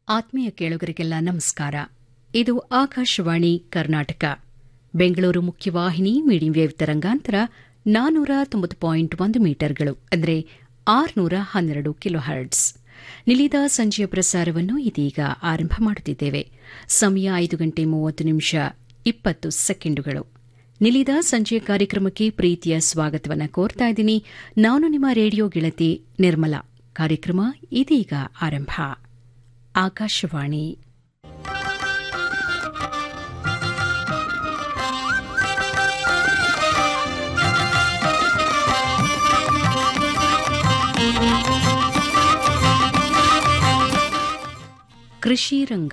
ಆತ್ಮೀಯ ಕೇಳುಗರಿಗೆಲ್ಲ ನಮಸ್ಕಾರ ಇದು ಆಕಾಶವಾಣಿ ಕರ್ನಾಟಕ ಬೆಂಗಳೂರು ಮುಖ್ಯವಾಹಿನಿ ಮೀಡಿಯಂ ವೇವ್ ತರಂಗಾಂತರ ನಾನೂರ ತೊಂಬತ್ತು ಪಾಯಿಂಟ್ ಒಂದು ಮೀಟರ್ಗಳು ಅಂದರೆ ಆರುನೂರ ಹನ್ನೆರಡು ಕಿಲೋ ಹರ್ಟ್ಸ್ ನಿಲಿದ ಸಂಜೆಯ ಪ್ರಸಾರವನ್ನು ಇದೀಗ ಆರಂಭ ಮಾಡುತ್ತಿದ್ದೇವೆ ಸಮಯ ಐದು ಗಂಟೆ ಮೂವತ್ತು ನಿಮಿಷ ಇಪ್ಪತ್ತು ಸೆಕೆಂಡುಗಳು ನಿಲಿದ ಸಂಜೆಯ ಕಾರ್ಯಕ್ರಮಕ್ಕೆ ಪ್ರೀತಿಯ ಸ್ವಾಗತವನ್ನು ಕೋರ್ತಾ ಇದ್ದೀನಿ ನಾನು ನಿಮ್ಮ ರೇಡಿಯೋ ಗೆಳತಿ ನಿರ್ಮಲಾ ಕಾರ್ಯಕ್ರಮ ಇದೀಗ ಆರಂಭ ಆಕಾಶವಾಣಿ ಕೃಷಿ ರಂಗ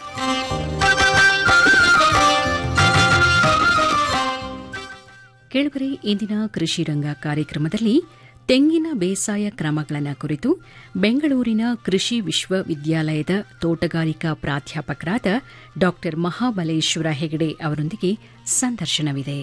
ಕೇಳುಗರೆ ಇಂದಿನ ಕೃಷಿ ರಂಗ ಕಾರ್ಯಕ್ರಮದಲ್ಲಿ ತೆಂಗಿನ ಬೇಸಾಯ ಕ್ರಮಗಳನ್ನು ಕುರಿತು ಬೆಂಗಳೂರಿನ ಕೃಷಿ ವಿಶ್ವವಿದ್ಯಾಲಯದ ತೋಟಗಾರಿಕಾ ಪ್ರಾಧ್ಯಾಪಕರಾದ ಡಾ ಮಹಾಬಲೇಶ್ವರ ಹೆಗಡೆ ಅವರೊಂದಿಗೆ ಸಂದರ್ಶನವಿದೆ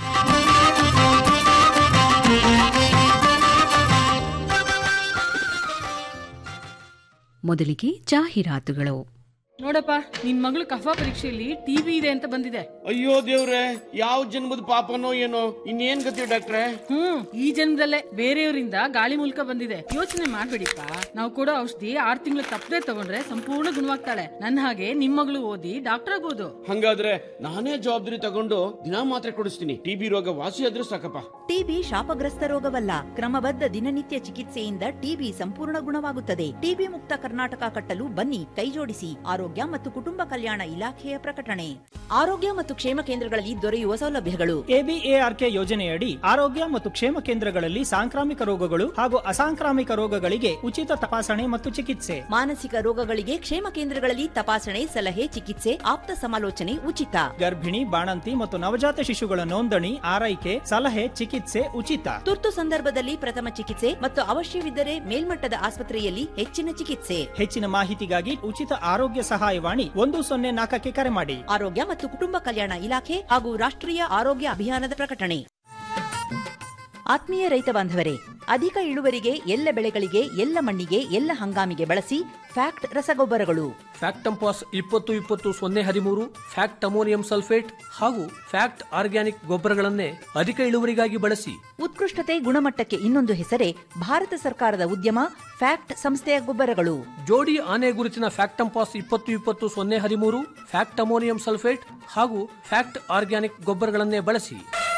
ಮೊದಲಿಗೆ ಜಾಹೀರಾತುಗಳು ನೋಡಪ್ಪ ನಿನ್ ಮಗಳು ಕಫ ಪರೀಕ್ಷೆಯಲ್ಲಿ ಟಿವಿ ಇದೆ ಅಂತ ಬಂದಿದೆ ಅಯ್ಯೋ ದೇವ್ರೆ ಯಾವ ಜನ್ಮದ ಪಾಪನೋ ಏನೋ ಇನ್ನೇನ್ ಗತಿ ಡಾಕ್ಟ್ರೆ ಹ್ಮ್ ಈ ಜನ್ಮದಲ್ಲೇ ಬೇರೆಯವರಿಂದ ಗಾಳಿ ಮೂಲಕ ಬಂದಿದೆ ಯೋಚನೆ ಮಾಡ್ಬೇಡಿಪ್ಪ ನಾವು ಕೊಡೋ ಔಷಧಿ ಆರ್ ತಿಂಗಳು ತಪ್ಪದೆ ತಗೊಂಡ್ರೆ ಸಂಪೂರ್ಣ ಗುಣವಾಗ್ತಾಳೆ ನನ್ನ ಹಾಗೆ ನಿಮ್ ಮಗಳು ಓದಿ ಡಾಕ್ಟರ್ ಆಗ್ಬೋದು ಹಂಗಾದ್ರೆ ನಾನೇ ಜವಾಬ್ದಾರಿ ತಗೊಂಡು ದಿನಾ ಮಾತ್ರೆ ಕೊಡಿಸ್ತೀನಿ ಟಿಬಿ ರೋಗ ವಾಸಿ ಆದ್ರೂ ಸಾಕಪ್ಪ ಟಿಬಿ ಶಾಪಗ್ರಸ್ತ ರೋಗವಲ್ಲ ಕ್ರಮಬದ್ಧ ದಿನನಿತ್ಯ ಚಿಕಿತ್ಸೆಯಿಂದ ಟಿಬಿ ಸಂಪೂರ್ಣ ಗುಣವಾಗುತ್ತದೆ ಟಿಬಿ ಮುಕ್ತ ಕರ್ನಾಟಕ ಕಟ್ಟಲು ಬನ್ನಿ ಕೈಜೋಡಿಸಿ ಆರೋಗ್ಯ ಮತ್ತು ಕುಟುಂಬ ಕಲ್ಯಾಣ ಇಲಾಖೆಯ ಪ್ರಕಟಣೆ ಆರೋಗ್ಯ ಮತ್ತು ಕ್ಷೇಮ ಕೇಂದ್ರಗಳಲ್ಲಿ ದೊರೆಯುವ ಸೌಲಭ್ಯಗಳು ಎಬಿಎಆರ್ಕೆ ಯೋಜನೆಯಡಿ ಆರೋಗ್ಯ ಮತ್ತು ಕ್ಷೇಮ ಕೇಂದ್ರಗಳಲ್ಲಿ ಸಾಂಕ್ರಾಮಿಕ ರೋಗಗಳು ಹಾಗೂ ಅಸಾಂಕ್ರಾಮಿಕ ರೋಗಗಳಿಗೆ ಉಚಿತ ತಪಾಸಣೆ ಮತ್ತು ಚಿಕಿತ್ಸೆ ಮಾನಸಿಕ ರೋಗಗಳಿಗೆ ಕ್ಷೇಮ ಕೇಂದ್ರಗಳಲ್ಲಿ ತಪಾಸಣೆ ಸಲಹೆ ಚಿಕಿತ್ಸೆ ಆಪ್ತ ಸಮಾಲೋಚನೆ ಉಚಿತ ಗರ್ಭಿಣಿ ಬಾಣಂತಿ ಮತ್ತು ನವಜಾತ ಶಿಶುಗಳ ನೋಂದಣಿ ಆರೈಕೆ ಸಲಹೆ ಚಿಕಿತ್ಸೆ ಉಚಿತ ತುರ್ತು ಸಂದರ್ಭದಲ್ಲಿ ಪ್ರಥಮ ಚಿಕಿತ್ಸೆ ಮತ್ತು ಅವಶ್ಯವಿದ್ದರೆ ಮೇಲ್ಮಟ್ಟದ ಆಸ್ಪತ್ರೆಯಲ್ಲಿ ಹೆಚ್ಚಿನ ಚಿಕಿತ್ಸೆ ಹೆಚ್ಚಿನ ಮಾಹಿತಿಗಾಗಿ ಉಚಿತ ಆರೋಗ್ಯ ಸಹಾಯವಾಣಿ ಒಂದು ಸೊನ್ನೆ ನಾಲ್ಕಕ್ಕೆ ಕರೆ ಮಾಡಿ ಆರೋಗ್ಯ ಮತ್ತು ಕುಟುಂಬ ಕಲ್ಯಾಣ ಇಲಾಖೆ ಹಾಗೂ ರಾಷ್ಟ್ರೀಯ ಆರೋಗ್ಯ ಅಭಿಯಾನದ ಪ್ರಕಟಣೆ ಆತ್ಮೀಯ ರೈತ ಬಾಂಧವರೇ ಅಧಿಕ ಇಳುವರಿಗೆ ಎಲ್ಲ ಬೆಳೆಗಳಿಗೆ ಎಲ್ಲ ಮಣ್ಣಿಗೆ ಎಲ್ಲ ಹಂಗಾಮಿಗೆ ಬಳಸಿ ಫ್ಯಾಕ್ಟ್ ರಸಗೊಬ್ಬರಗಳು ಫ್ಯಾಕ್ಟಂಪಾಸ್ ಇಪ್ಪತ್ತು ಇಪ್ಪತ್ತು ಸೊನ್ನೆ ಹದಿಮೂರು ಫ್ಯಾಕ್ಟ್ ಅಮೋನಿಯಂ ಸಲ್ಫೇಟ್ ಹಾಗೂ ಫ್ಯಾಕ್ಟ್ ಆರ್ಗ್ಯಾನಿಕ್ ಗೊಬ್ಬರಗಳನ್ನೇ ಅಧಿಕ ಇಳುವರಿಗಾಗಿ ಬಳಸಿ ಉತ್ಕೃಷ್ಟತೆ ಗುಣಮಟ್ಟಕ್ಕೆ ಇನ್ನೊಂದು ಹೆಸರೇ ಭಾರತ ಸರ್ಕಾರದ ಉದ್ಯಮ ಫ್ಯಾಕ್ಟ್ ಸಂಸ್ಥೆಯ ಗೊಬ್ಬರಗಳು ಜೋಡಿ ಆನೆ ಗುರುತಿನ ಫ್ಯಾಕ್ಟಂಪಾಸ್ ಇಪ್ಪತ್ತು ಇಪ್ಪತ್ತು ಸೊನ್ನೆ ಹದಿಮೂರು ಫ್ಯಾಕ್ಟ್ ಅಮೋನಿಯಂ ಸಲ್ಫೇಟ್ ಹಾಗೂ ಫ್ಯಾಕ್ಟ್ ಆರ್ಗ್ಯಾನಿಕ್ ಗೊಬ್ಬರಗಳನ್ನೇ ಬಳಸಿ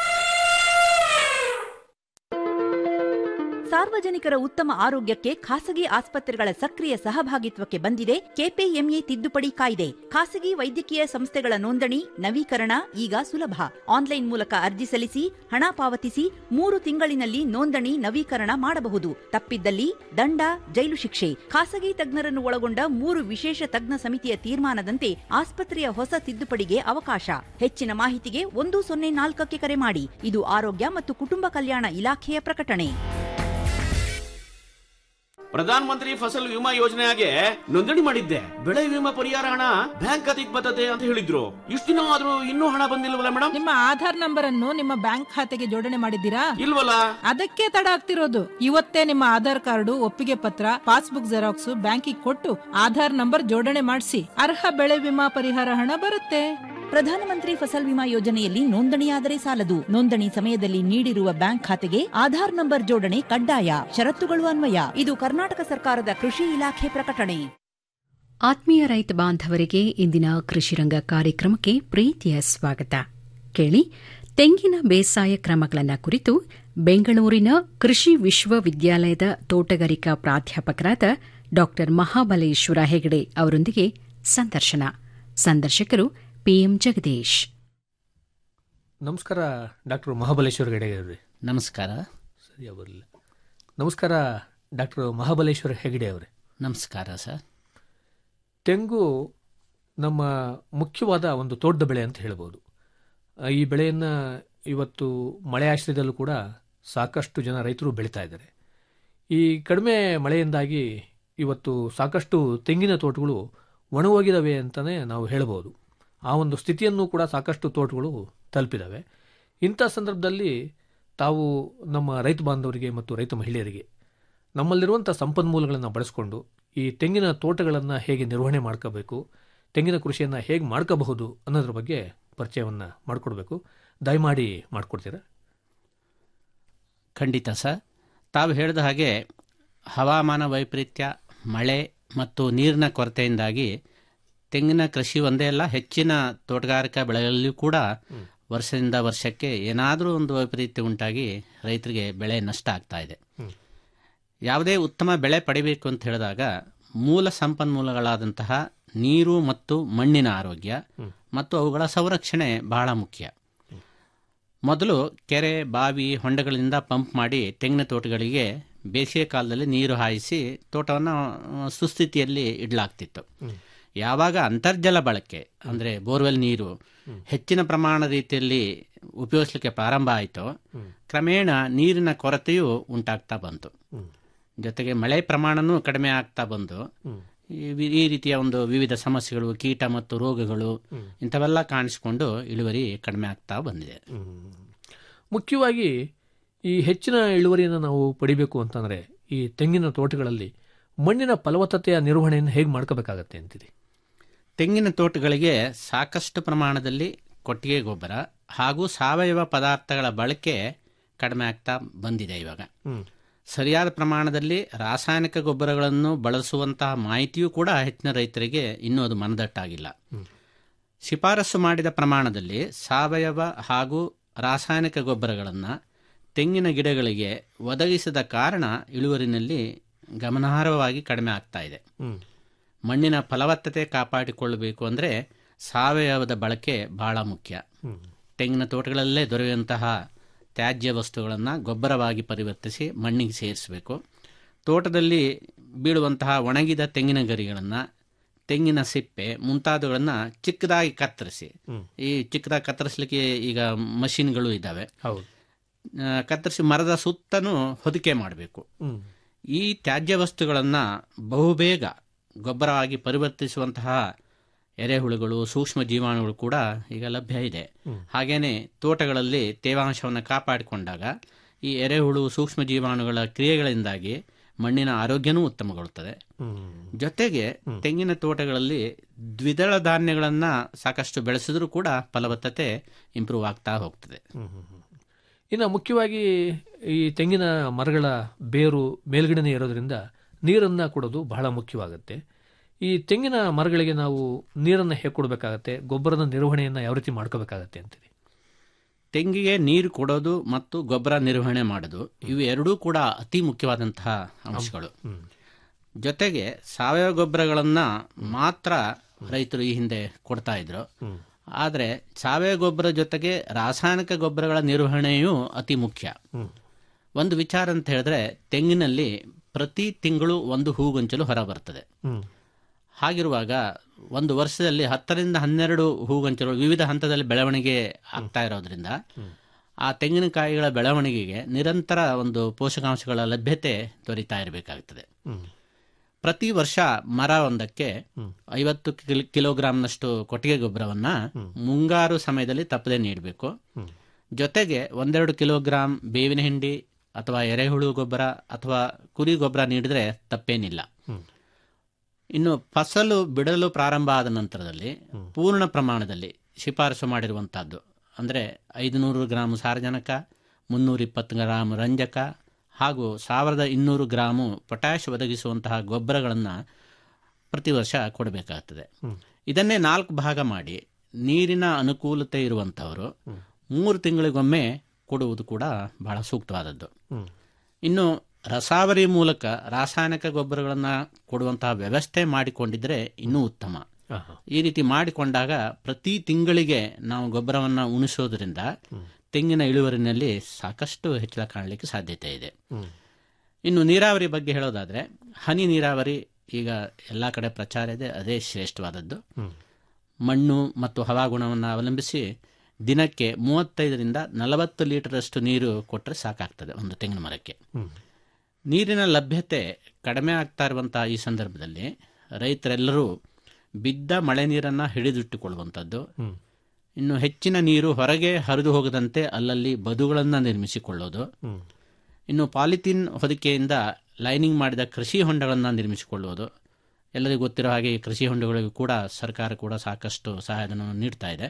ಸಾರ್ವಜನಿಕರ ಉತ್ತಮ ಆರೋಗ್ಯಕ್ಕೆ ಖಾಸಗಿ ಆಸ್ಪತ್ರೆಗಳ ಸಕ್ರಿಯ ಸಹಭಾಗಿತ್ವಕ್ಕೆ ಬಂದಿದೆ ಕೆಪಿಎಂಎ ತಿದ್ದುಪಡಿ ಕಾಯ್ದೆ ಖಾಸಗಿ ವೈದ್ಯಕೀಯ ಸಂಸ್ಥೆಗಳ ನೋಂದಣಿ ನವೀಕರಣ ಈಗ ಸುಲಭ ಆನ್ಲೈನ್ ಮೂಲಕ ಅರ್ಜಿ ಸಲ್ಲಿಸಿ ಹಣ ಪಾವತಿಸಿ ಮೂರು ತಿಂಗಳಿನಲ್ಲಿ ನೋಂದಣಿ ನವೀಕರಣ ಮಾಡಬಹುದು ತಪ್ಪಿದ್ದಲ್ಲಿ ದಂಡ ಜೈಲು ಶಿಕ್ಷೆ ಖಾಸಗಿ ತಜ್ಞರನ್ನು ಒಳಗೊಂಡ ಮೂರು ವಿಶೇಷ ತಜ್ಞ ಸಮಿತಿಯ ತೀರ್ಮಾನದಂತೆ ಆಸ್ಪತ್ರೆಯ ಹೊಸ ತಿದ್ದುಪಡಿಗೆ ಅವಕಾಶ ಹೆಚ್ಚಿನ ಮಾಹಿತಿಗೆ ಒಂದು ಸೊನ್ನೆ ನಾಲ್ಕಕ್ಕೆ ಕರೆ ಮಾಡಿ ಇದು ಆರೋಗ್ಯ ಮತ್ತು ಕುಟುಂಬ ಕಲ್ಯಾಣ ಇಲಾಖೆಯ ಪ್ರಕಟಣೆ ಪ್ರಧಾನ ಮಂತ್ರಿ ಫಸಲ್ ವಿಮಾ ಯೋಜನೆಗೆ ನೋಂದಣಿ ಮಾಡಿದ್ದೆ ಬೆಳೆ ವಿಮಾ ಪರಿಹಾರ ಹಣ ಬ್ಯಾಂಕ್ ಖಾತೆಗೆ ಬರ್ತದೆ ಅಂತ ಹೇಳಿದ್ರು ಇಷ್ಟು ದಿನ ಆದ್ರೂ ಇನ್ನೂ ಹಣ ಬಂದಿಲ್ವಲ್ಲ ಮೇಡಮ್ ನಿಮ್ಮ ಆಧಾರ್ ನಂಬರ್ ಅನ್ನು ನಿಮ್ಮ ಬ್ಯಾಂಕ್ ಖಾತೆಗೆ ಜೋಡಣೆ ಮಾಡಿದ್ದೀರಾ ಇಲ್ವಲ್ಲ ಅದಕ್ಕೆ ತಡ ಆಗ್ತಿರೋದು ಇವತ್ತೇ ನಿಮ್ಮ ಆಧಾರ್ ಕಾರ್ಡು ಒಪ್ಪಿಗೆ ಪತ್ರ ಪಾಸ್ಬುಕ್ ಜೆರಾಕ್ಸ್ ಬ್ಯಾಂಕಿಗೆ ಕೊಟ್ಟು ಆಧಾರ್ ನಂಬರ್ ಜೋಡಣೆ ಮಾಡಿಸಿ ಅರ್ಹ ಬೆಳೆ ವಿಮಾ ಪರಿಹಾರ ಹಣ ಬರುತ್ತೆ ಪ್ರಧಾನಮಂತ್ರಿ ಫಸಲ್ ವಿಮಾ ಯೋಜನೆಯಲ್ಲಿ ನೋಂದಣಿಯಾದರೆ ಸಾಲದು ನೋಂದಣಿ ಸಮಯದಲ್ಲಿ ನೀಡಿರುವ ಬ್ಯಾಂಕ್ ಖಾತೆಗೆ ಆಧಾರ್ ನಂಬರ್ ಜೋಡಣೆ ಕಡ್ಡಾಯ ಷರತ್ತುಗಳು ಅನ್ವಯ ಇದು ಕರ್ನಾಟಕ ಸರ್ಕಾರದ ಕೃಷಿ ಇಲಾಖೆ ಪ್ರಕಟಣೆ ಆತ್ಮೀಯ ರೈತ ಬಾಂಧವರಿಗೆ ಇಂದಿನ ಕೃಷಿರಂಗ ಕಾರ್ಯಕ್ರಮಕ್ಕೆ ಪ್ರೀತಿಯ ಸ್ವಾಗತ ಕೇಳಿ ತೆಂಗಿನ ಬೇಸಾಯ ಕ್ರಮಗಳನ್ನು ಕುರಿತು ಬೆಂಗಳೂರಿನ ಕೃಷಿ ವಿಶ್ವವಿದ್ಯಾಲಯದ ತೋಟಗಾರಿಕಾ ಪ್ರಾಧ್ಯಾಪಕರಾದ ಡಾ ಮಹಾಬಲೇಶ್ವರ ಹೆಗಡೆ ಅವರೊಂದಿಗೆ ಸಂದರ್ಶನ ಸಂದರ್ಶಕರು ಪಿಎಂ ಜಗದೀಶ್ ನಮಸ್ಕಾರ ಡಾಕ್ಟರ್ ಮಹಾಬಲೇಶ್ವರ ಹೆಗಡೆ ಅವರೇ ನಮಸ್ಕಾರ ಸರಿಯಾ ಬರಲಿಲ್ಲ ನಮಸ್ಕಾರ ಡಾಕ್ಟರ್ ಮಹಾಬಲೇಶ್ವರ ಹೆಗಡೆ ಅವರೇ ನಮಸ್ಕಾರ ಸರ್ ತೆಂಗು ನಮ್ಮ ಮುಖ್ಯವಾದ ಒಂದು ತೋಟದ ಬೆಳೆ ಅಂತ ಹೇಳ್ಬೋದು ಆ, ಈ ಬೆಳೆಯನ್ನು ಇವತ್ತು ಮಳೆ ಆಶ್ರಯದಲ್ಲೂ ಕೂಡ ಸಾಕಷ್ಟು ಜನ ರೈತರು ಬೆಳೀತಾ ಇದ್ದಾರೆ ಈ ಕಡಿಮೆ ಮಳೆಯಿಂದಾಗಿ ಇವತ್ತು ಸಾಕಷ್ಟು ತೆಂಗಿನ ತೋಟಗಳು ಒಣಗೋಗಿದ್ದಾವೆ ಅಂತಲೇ ನಾವು ಹೇಳ್ಬೋದು ಆ ಒಂದು ಸ್ಥಿತಿಯನ್ನು ಕೂಡ ಸಾಕಷ್ಟು ತೋಟಗಳು ತಲುಪಿದ್ದಾವೆ ಇಂಥ ಸಂದರ್ಭದಲ್ಲಿ ತಾವು ನಮ್ಮ ರೈತ ಬಾಂಧವರಿಗೆ ಮತ್ತು ರೈತ ಮಹಿಳೆಯರಿಗೆ ನಮ್ಮಲ್ಲಿರುವಂಥ ಸಂಪನ್ಮೂಲಗಳನ್ನು ಬಳಸಿಕೊಂಡು ಈ ತೆಂಗಿನ ತೋಟಗಳನ್ನು ಹೇಗೆ ನಿರ್ವಹಣೆ ಮಾಡ್ಕೋಬೇಕು ತೆಂಗಿನ ಕೃಷಿಯನ್ನು ಹೇಗೆ ಮಾಡ್ಕೋಬಹುದು ಅನ್ನೋದ್ರ ಬಗ್ಗೆ ಪರಿಚಯವನ್ನು ಮಾಡಿಕೊಡ್ಬೇಕು ದಯಮಾಡಿ ಮಾಡಿಕೊಡ್ತೀರಾ ಖಂಡಿತ ಸರ್ ತಾವು ಹೇಳಿದ ಹಾಗೆ ಹವಾಮಾನ ವೈಪರೀತ್ಯ ಮಳೆ ಮತ್ತು ನೀರಿನ ಕೊರತೆಯಿಂದಾಗಿ ತೆಂಗಿನ ಕೃಷಿ ಒಂದೇ ಅಲ್ಲ ಹೆಚ್ಚಿನ ತೋಟಗಾರಿಕಾ ಬೆಳೆಗಳಲ್ಲಿಯೂ ಕೂಡ ವರ್ಷದಿಂದ ವರ್ಷಕ್ಕೆ ಏನಾದರೂ ಒಂದು ವೈಪರೀತ್ಯ ಉಂಟಾಗಿ ರೈತರಿಗೆ ಬೆಳೆ ನಷ್ಟ ಆಗ್ತಾ ಇದೆ ಯಾವುದೇ ಉತ್ತಮ ಬೆಳೆ ಪಡಿಬೇಕು ಅಂತ ಹೇಳಿದಾಗ ಮೂಲ ಸಂಪನ್ಮೂಲಗಳಾದಂತಹ ನೀರು ಮತ್ತು ಮಣ್ಣಿನ ಆರೋಗ್ಯ ಮತ್ತು ಅವುಗಳ ಸಂರಕ್ಷಣೆ ಬಹಳ ಮುಖ್ಯ ಮೊದಲು ಕೆರೆ ಬಾವಿ ಹೊಂಡಗಳಿಂದ ಪಂಪ್ ಮಾಡಿ ತೆಂಗಿನ ತೋಟಗಳಿಗೆ ಬೇಸಿಗೆ ಕಾಲದಲ್ಲಿ ನೀರು ಹಾಯಿಸಿ ತೋಟವನ್ನು ಸುಸ್ಥಿತಿಯಲ್ಲಿ ಇಡಲಾಗ್ತಿತ್ತು ಯಾವಾಗ ಅಂತರ್ಜಲ ಬಳಕೆ ಅಂದರೆ ಬೋರ್ವೆಲ್ ನೀರು ಹೆಚ್ಚಿನ ಪ್ರಮಾಣ ರೀತಿಯಲ್ಲಿ ಉಪಯೋಗಿಸಲಿಕ್ಕೆ ಪ್ರಾರಂಭ ಆಯಿತು ಕ್ರಮೇಣ ನೀರಿನ ಕೊರತೆಯೂ ಉಂಟಾಗ್ತಾ ಬಂತು ಜೊತೆಗೆ ಮಳೆ ಪ್ರಮಾಣನೂ ಕಡಿಮೆ ಆಗ್ತಾ ಬಂದು ಈ ವಿ- ಈ ರೀತಿಯ ಒಂದು ವಿವಿಧ ಸಮಸ್ಯೆಗಳು ಕೀಟ ಮತ್ತು ರೋಗಗಳು ಇಂಥವೆಲ್ಲ ಕಾಣಿಸಿಕೊಂಡು ಇಳುವರಿ ಕಡಿಮೆ ಆಗ್ತಾ ಬಂದಿದೆ ಮುಖ್ಯವಾಗಿ ಈ ಹೆಚ್ಚಿನ ಇಳುವರಿಯನ್ನು ನಾವು ಪಡಿಬೇಕು ಅಂತಂದರೆ ಈ ತೆಂಗಿನ ತೋಟಗಳಲ್ಲಿ ಮಣ್ಣಿನ ಫಲವತ್ತತೆಯ ನಿರ್ವಹಣೆಯನ್ನು ಹೇಗೆ ಮಾಡ್ಕೋಬೇಕಾಗತ್ತೆ ಅಂತೀರಿ ತೆಂಗಿನ ತೋಟಗಳಿಗೆ ಸಾಕಷ್ಟು ಪ್ರಮಾಣದಲ್ಲಿ ಕೊಟ್ಟಿಗೆ ಗೊಬ್ಬರ ಹಾಗೂ ಸಾವಯವ ಪದಾರ್ಥಗಳ ಬಳಕೆ ಕಡಿಮೆ ಆಗ್ತಾ ಬಂದಿದೆ ಇವಾಗ ಸರಿಯಾದ ಪ್ರಮಾಣದಲ್ಲಿ ರಾಸಾಯನಿಕ ಗೊಬ್ಬರಗಳನ್ನು ಬಳಸುವಂತಹ ಮಾಹಿತಿಯೂ ಕೂಡ ಹೆಚ್ಚಿನ ರೈತರಿಗೆ ಇನ್ನೂ ಅದು ಮನದಟ್ಟಾಗಿಲ್ಲ ಶಿಫಾರಸು ಮಾಡಿದ ಪ್ರಮಾಣದಲ್ಲಿ ಸಾವಯವ ಹಾಗೂ ರಾಸಾಯನಿಕ ಗೊಬ್ಬರಗಳನ್ನು ತೆಂಗಿನ ಗಿಡಗಳಿಗೆ ಒದಗಿಸದ ಕಾರಣ ಇಳುವರಿನಲ್ಲಿ ಗಮನಾರ್ಹವಾಗಿ ಕಡಿಮೆ ಆಗ್ತಾ ಇದೆ ಮಣ್ಣಿನ ಫಲವತ್ತತೆ ಕಾಪಾಡಿಕೊಳ್ಳಬೇಕು ಅಂದರೆ ಸಾವಯವದ ಬಳಕೆ ಬಹಳ ಮುಖ್ಯ ತೆಂಗಿನ ತೋಟಗಳಲ್ಲೇ ದೊರೆಯುವಂತಹ ತ್ಯಾಜ್ಯ ವಸ್ತುಗಳನ್ನು ಗೊಬ್ಬರವಾಗಿ ಪರಿವರ್ತಿಸಿ ಮಣ್ಣಿಗೆ ಸೇರಿಸಬೇಕು ತೋಟದಲ್ಲಿ ಬೀಳುವಂತಹ ಒಣಗಿದ ತೆಂಗಿನ ಗರಿಗಳನ್ನು ತೆಂಗಿನ ಸಿಪ್ಪೆ ಮುಂತಾದವುಗಳನ್ನು ಚಿಕ್ಕದಾಗಿ ಕತ್ತರಿಸಿ ಈ ಚಿಕ್ಕದಾಗಿ ಕತ್ತರಿಸಲಿಕ್ಕೆ ಈಗ ಮಷಿನ್ಗಳು ಇದ್ದಾವೆ ಹೌದು ಆ, ಕತ್ತರಿಸಿ ಮರದ ಸುತ್ತನೂ ಹೊದಿಕೆ ಮಾಡಬೇಕು ಈ ತ್ಯಾಜ್ಯ ವಸ್ತುಗಳನ್ನು ಬಹುಬೇಗ ಗೊಬ್ಬರವಾಗಿ ಪರಿವರ್ತಿಸುವಂತಹ ಎರೆಹುಳುಗಳು ಸೂಕ್ಷ್ಮ ಜೀವಾಣುಗಳು ಕೂಡ ಈಗ ಲಭ್ಯ ಇದೆ ಹಾಗೇನೆ ತೋಟಗಳಲ್ಲಿ ತೇವಾಂಶವನ್ನು ಕಾಪಾಡಿಕೊಂಡಾಗ ಈ ಎರೆಹುಳು ಸೂಕ್ಷ್ಮ ಜೀವಾಣುಗಳ ಕ್ರಿಯೆಗಳಿಂದಾಗಿ ಮಣ್ಣಿನ ಆರೋಗ್ಯನೂ ಉತ್ತಮಗೊಳ್ಳುತ್ತದೆ ಜೊತೆಗೆ ತೆಂಗಿನ ತೋಟಗಳಲ್ಲಿ ದ್ವಿದಳ ಧಾನ್ಯಗಳನ್ನು ಸಾಕಷ್ಟು ಬೆಳೆಸಿದ್ರೂ ಕೂಡ ಫಲವತ್ತತೆ ಇಂಪ್ರೂವ್ ಆಗ್ತಾ ಹೋಗ್ತದೆ ಇನ್ನು ಮುಖ್ಯವಾಗಿ ಈ ತೆಂಗಿನ ಮರಗಳ ಬೇರು ಮೇಲ್ಗಡೆನೇ ಇರೋದ್ರಿಂದ ನೀರನ್ನು ಕೊಡೋದು ಬಹಳ ಮುಖ್ಯವಾಗುತ್ತೆ ಈ ತೆಂಗಿನ ಮರಗಳಿಗೆ ನಾವು ನೀರನ್ನು ಹೇಗೆ ಕೊಡಬೇಕಾಗತ್ತೆ ಗೊಬ್ಬರದ ನಿರ್ವಹಣೆಯನ್ನು ಯಾವ ರೀತಿ ಮಾಡ್ಕೋಬೇಕಾಗತ್ತೆ ಅಂತೀರಿ ತೆಂಗಿಗೆ ನೀರು ಕೊಡೋದು ಮತ್ತು ಗೊಬ್ಬರ ನಿರ್ವಹಣೆ ಮಾಡೋದು ಇವು ಎರಡೂ ಕೂಡ ಅತಿ ಮುಖ್ಯವಾದಂತಹ ಅಂಶಗಳು ಜೊತೆಗೆ ಸಾವಯವ ಗೊಬ್ಬರಗಳನ್ನು ಮಾತ್ರ ರೈತರು ಈ ಹಿಂದೆ ಕೊಡ್ತಾ ಇದ್ರು ಆದರೆ ಸಾವಯವ ಗೊಬ್ಬರ ಜೊತೆಗೆ ರಾಸಾಯನಿಕ ಗೊಬ್ಬರಗಳ ನಿರ್ವಹಣೆಯೂ ಅತಿ ಮುಖ್ಯ ಒಂದು ವಿಚಾರ ಅಂತ ಹೇಳಿದ್ರೆ ತೆಂಗಿನಲ್ಲಿ ಪ್ರತಿ ತಿಂಗಳು ಒಂದು ಹೂಗೊಂಚಲು ಹೊರ ಬರ್ತದೆ ಹಾಗಿರುವಾಗ ಒಂದು ವರ್ಷದಲ್ಲಿ ಹತ್ತರಿಂದ ಹನ್ನೆರಡು ಹೂಗೊಂಚಲು ವಿವಿಧ ಹಂತದಲ್ಲಿ ಬೆಳವಣಿಗೆ ಆಗ್ತಾ ಇರೋದ್ರಿಂದ ಆ ತೆಂಗಿನಕಾಯಿಗಳ ಬೆಳವಣಿಗೆಗೆ ನಿರಂತರ ಒಂದು ಪೋಷಕಾಂಶಗಳ ಲಭ್ಯತೆ ದೊರೀತಾ ಇರಬೇಕಾಗುತ್ತದೆ ಪ್ರತಿ ವರ್ಷ ಮರ ಒಂದಕ್ಕೆ ಐವತ್ತು ಕಿಲ್- ಕಿಲೋಗ್ರಾಂನಷ್ಟು ಕೊಟ್ಟಿಗೆ ಗೊಬ್ಬರವನ್ನ ಮುಂಗಾರು ಸಮಯದಲ್ಲಿ ತಪ್ಪದೆ ನೀಡಬೇಕು ಜೊತೆಗೆ ಒಂದೆರಡು ಕಿಲೋಗ್ರಾಂ ಬೇವಿನ ಹಿಂಡಿ ಅಥವಾ ಎರೆಹುಳು ಗೊಬ್ಬರ ಅಥವಾ ಕುರಿ ಗೊಬ್ಬರ ನೀಡಿದ್ರೆ ತಪ್ಪೇನಿಲ್ಲ ಇನ್ನು ಫಸಲು ಬಿಡಲು ಪ್ರಾರಂಭ ಆದ ನಂತರದಲ್ಲಿ ಪೂರ್ಣ ಪ್ರಮಾಣದಲ್ಲಿ ಶಿಫಾರಸು ಮಾಡಿರುವಂತಹದ್ದು ಅಂದರೆ ಐದುನೂರು ಗ್ರಾಂ ಸಾರಜನಕ ಮುನ್ನೂರ ಇಪ್ಪತ್ತು ಗ್ರಾಂ ರಂಜಕ ಹಾಗೂ ಸಾವಿರದ ಇನ್ನೂರು ಗ್ರಾಮು ಪೊಟ್ಯಾಶ್ ಒದಗಿಸುವಂತಹ ಗೊಬ್ಬರಗಳನ್ನು ಪ್ರತಿ ವರ್ಷ ಕೊಡಬೇಕಾಗ್ತದೆ ಇದನ್ನೇ ನಾಲ್ಕು ಭಾಗ ಮಾಡಿ ನೀರಿನ ಅನುಕೂಲತೆ ಇರುವಂಥವರು ಮೂರು ತಿಂಗಳಿಗೊಮ್ಮೆ ಕೊಡುವುದು ಕೂಡ ಬಹಳ ಸೂಕ್ತವಾದದ್ದು ಇನ್ನು ರಸಾವರಿ ಮೂಲಕ ರಾಸಾಯನಿಕ ಗೊಬ್ಬರಗಳನ್ನು ಕೊಡುವಂತಹ ವ್ಯವಸ್ಥೆ ಮಾಡಿಕೊಂಡಿದ್ರೆ ಇನ್ನೂ ಉತ್ತಮ ಈ ರೀತಿ ಮಾಡಿಕೊಂಡಾಗ ಪ್ರತಿ ತಿಂಗಳಿಗೆ ನಾವು ಗೊಬ್ಬರವನ್ನು ಉಣಿಸೋದ್ರಿಂದ ತೆಂಗಿನ ಇಳುವರಿನಲ್ಲಿ ಸಾಕಷ್ಟು ಹೆಚ್ಚಳ ಕಾಣಲಿಕ್ಕೆ ಸಾಧ್ಯತೆ ಇದೆ ಇನ್ನು ನೀರಾವರಿ ಬಗ್ಗೆ ಹೇಳೋದಾದ್ರೆ ಹನಿ ನೀರಾವರಿ ಈಗ ಎಲ್ಲ ಕಡೆ ಪ್ರಚಾರ ಇದೆ ಅದೇ ಶ್ರೇಷ್ಠವಾದದ್ದು ಮಣ್ಣು ಮತ್ತು ಹವಾಗುಣವನ್ನು ಅವಲಂಬಿಸಿ ದಿನಕ್ಕೆ ಮೂವತ್ತೈದರಿಂದ ನಲವತ್ತು ಲೀಟರಷ್ಟು ನೀರು ಕೊಟ್ಟರೆ ಸಾಕಾಗ್ತದೆ ಒಂದು ತೆಂಗಿನ ಮರಕ್ಕೆ ನೀರಿನ ಲಭ್ಯತೆ ಕಡಿಮೆ ಆಗ್ತಾ ಇರುವಂತಹ ಈ ಸಂದರ್ಭದಲ್ಲಿ ರೈತರೆಲ್ಲರೂ ಬಿದ್ದ ಮಳೆ ನೀರನ್ನು ಹಿಡಿದಿಟ್ಟುಕೊಳ್ಳುವಂಥದ್ದು ಇನ್ನು ಹೆಚ್ಚಿನ ನೀರು ಹೊರಗೆ ಹರಿದು ಹೋಗದಂತೆ ಅಲ್ಲಲ್ಲಿ ಬದುಗಳನ್ನು ನಿರ್ಮಿಸಿಕೊಳ್ಳೋದು ಇನ್ನು ಪಾಲಿಥೀನ್ ಹೊದಿಕೆಯಿಂದ ಲೈನಿಂಗ್ ಮಾಡಿದ ಕೃಷಿ ಹೊಂಡಗಳನ್ನು ನಿರ್ಮಿಸಿಕೊಳ್ಳುವುದು ಎಲ್ಲರಿಗೂ ಗೊತ್ತಿರೋ ಹಾಗೆ ಈ ಕೃಷಿ ಹೊಂಡಗಳಿಗೂ ಕೂಡ ಸರ್ಕಾರ ಕೂಡ ಸಾಕಷ್ಟು ಸಹಾಯಧನವನ್ನು ನೀಡ್ತಾ ಇದೆ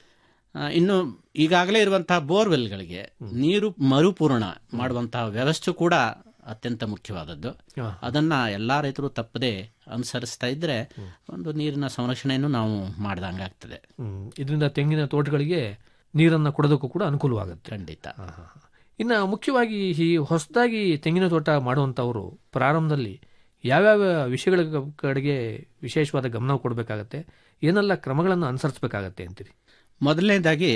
ಆ, ಇನ್ನು ಈಗಾಗಲೇ ಇರುವಂತಹ ಬೋರ್ವೆಲ್ಗಳಿಗೆ ನೀರು ಮರುಪೂರ್ಣ ಮಾಡುವಂತಹ ವ್ಯವಸ್ಥೆ ಕೂಡ ಅತ್ಯಂತ ಮುಖ್ಯವಾದದ್ದು ಹಾ. ಅದನ್ನ ಎಲ್ಲಾ ರೈತರು ತಪ್ಪದೆ ಅನುಸರಿಸ್ತಾ ಇದ್ರೆ ಒಂದು ನೀರಿನ ಸಂರಕ್ಷಣೆಯನ್ನು ನಾವು ಮಾಡ್ದಂಗಾಗ್ತದೆ ಹ್ಮ್. ಇದರಿಂದ ತೆಂಗಿನ ತೋಟಗಳಿಗೆ ನೀರನ್ನು ಕೊಡೋದಕ್ಕೂ ಕೂಡ ಅನುಕೂಲವಾಗುತ್ತೆ ಖಂಡಿತ ಇನ್ನು ಮುಖ್ಯವಾಗಿ ಈ ಹೊಸದಾಗಿ ತೆಂಗಿನ ತೋಟ ಮಾಡುವಂಥವರು ಪ್ರಾರಂಭದಲ್ಲಿ ಯಾವ್ಯಾವ ವಿಷಯಗಳ ಕಡೆಗೆ ವಿಶೇಷವಾದ ಗಮನ ಕೊಡಬೇಕಾಗತ್ತೆ ಏನೆಲ್ಲ ಕ್ರಮಗಳನ್ನು ಅನುಸರಿಸಬೇಕಾಗತ್ತೆ ಅಂತೀರಿ ಮೊದಲನೇದಾಗಿ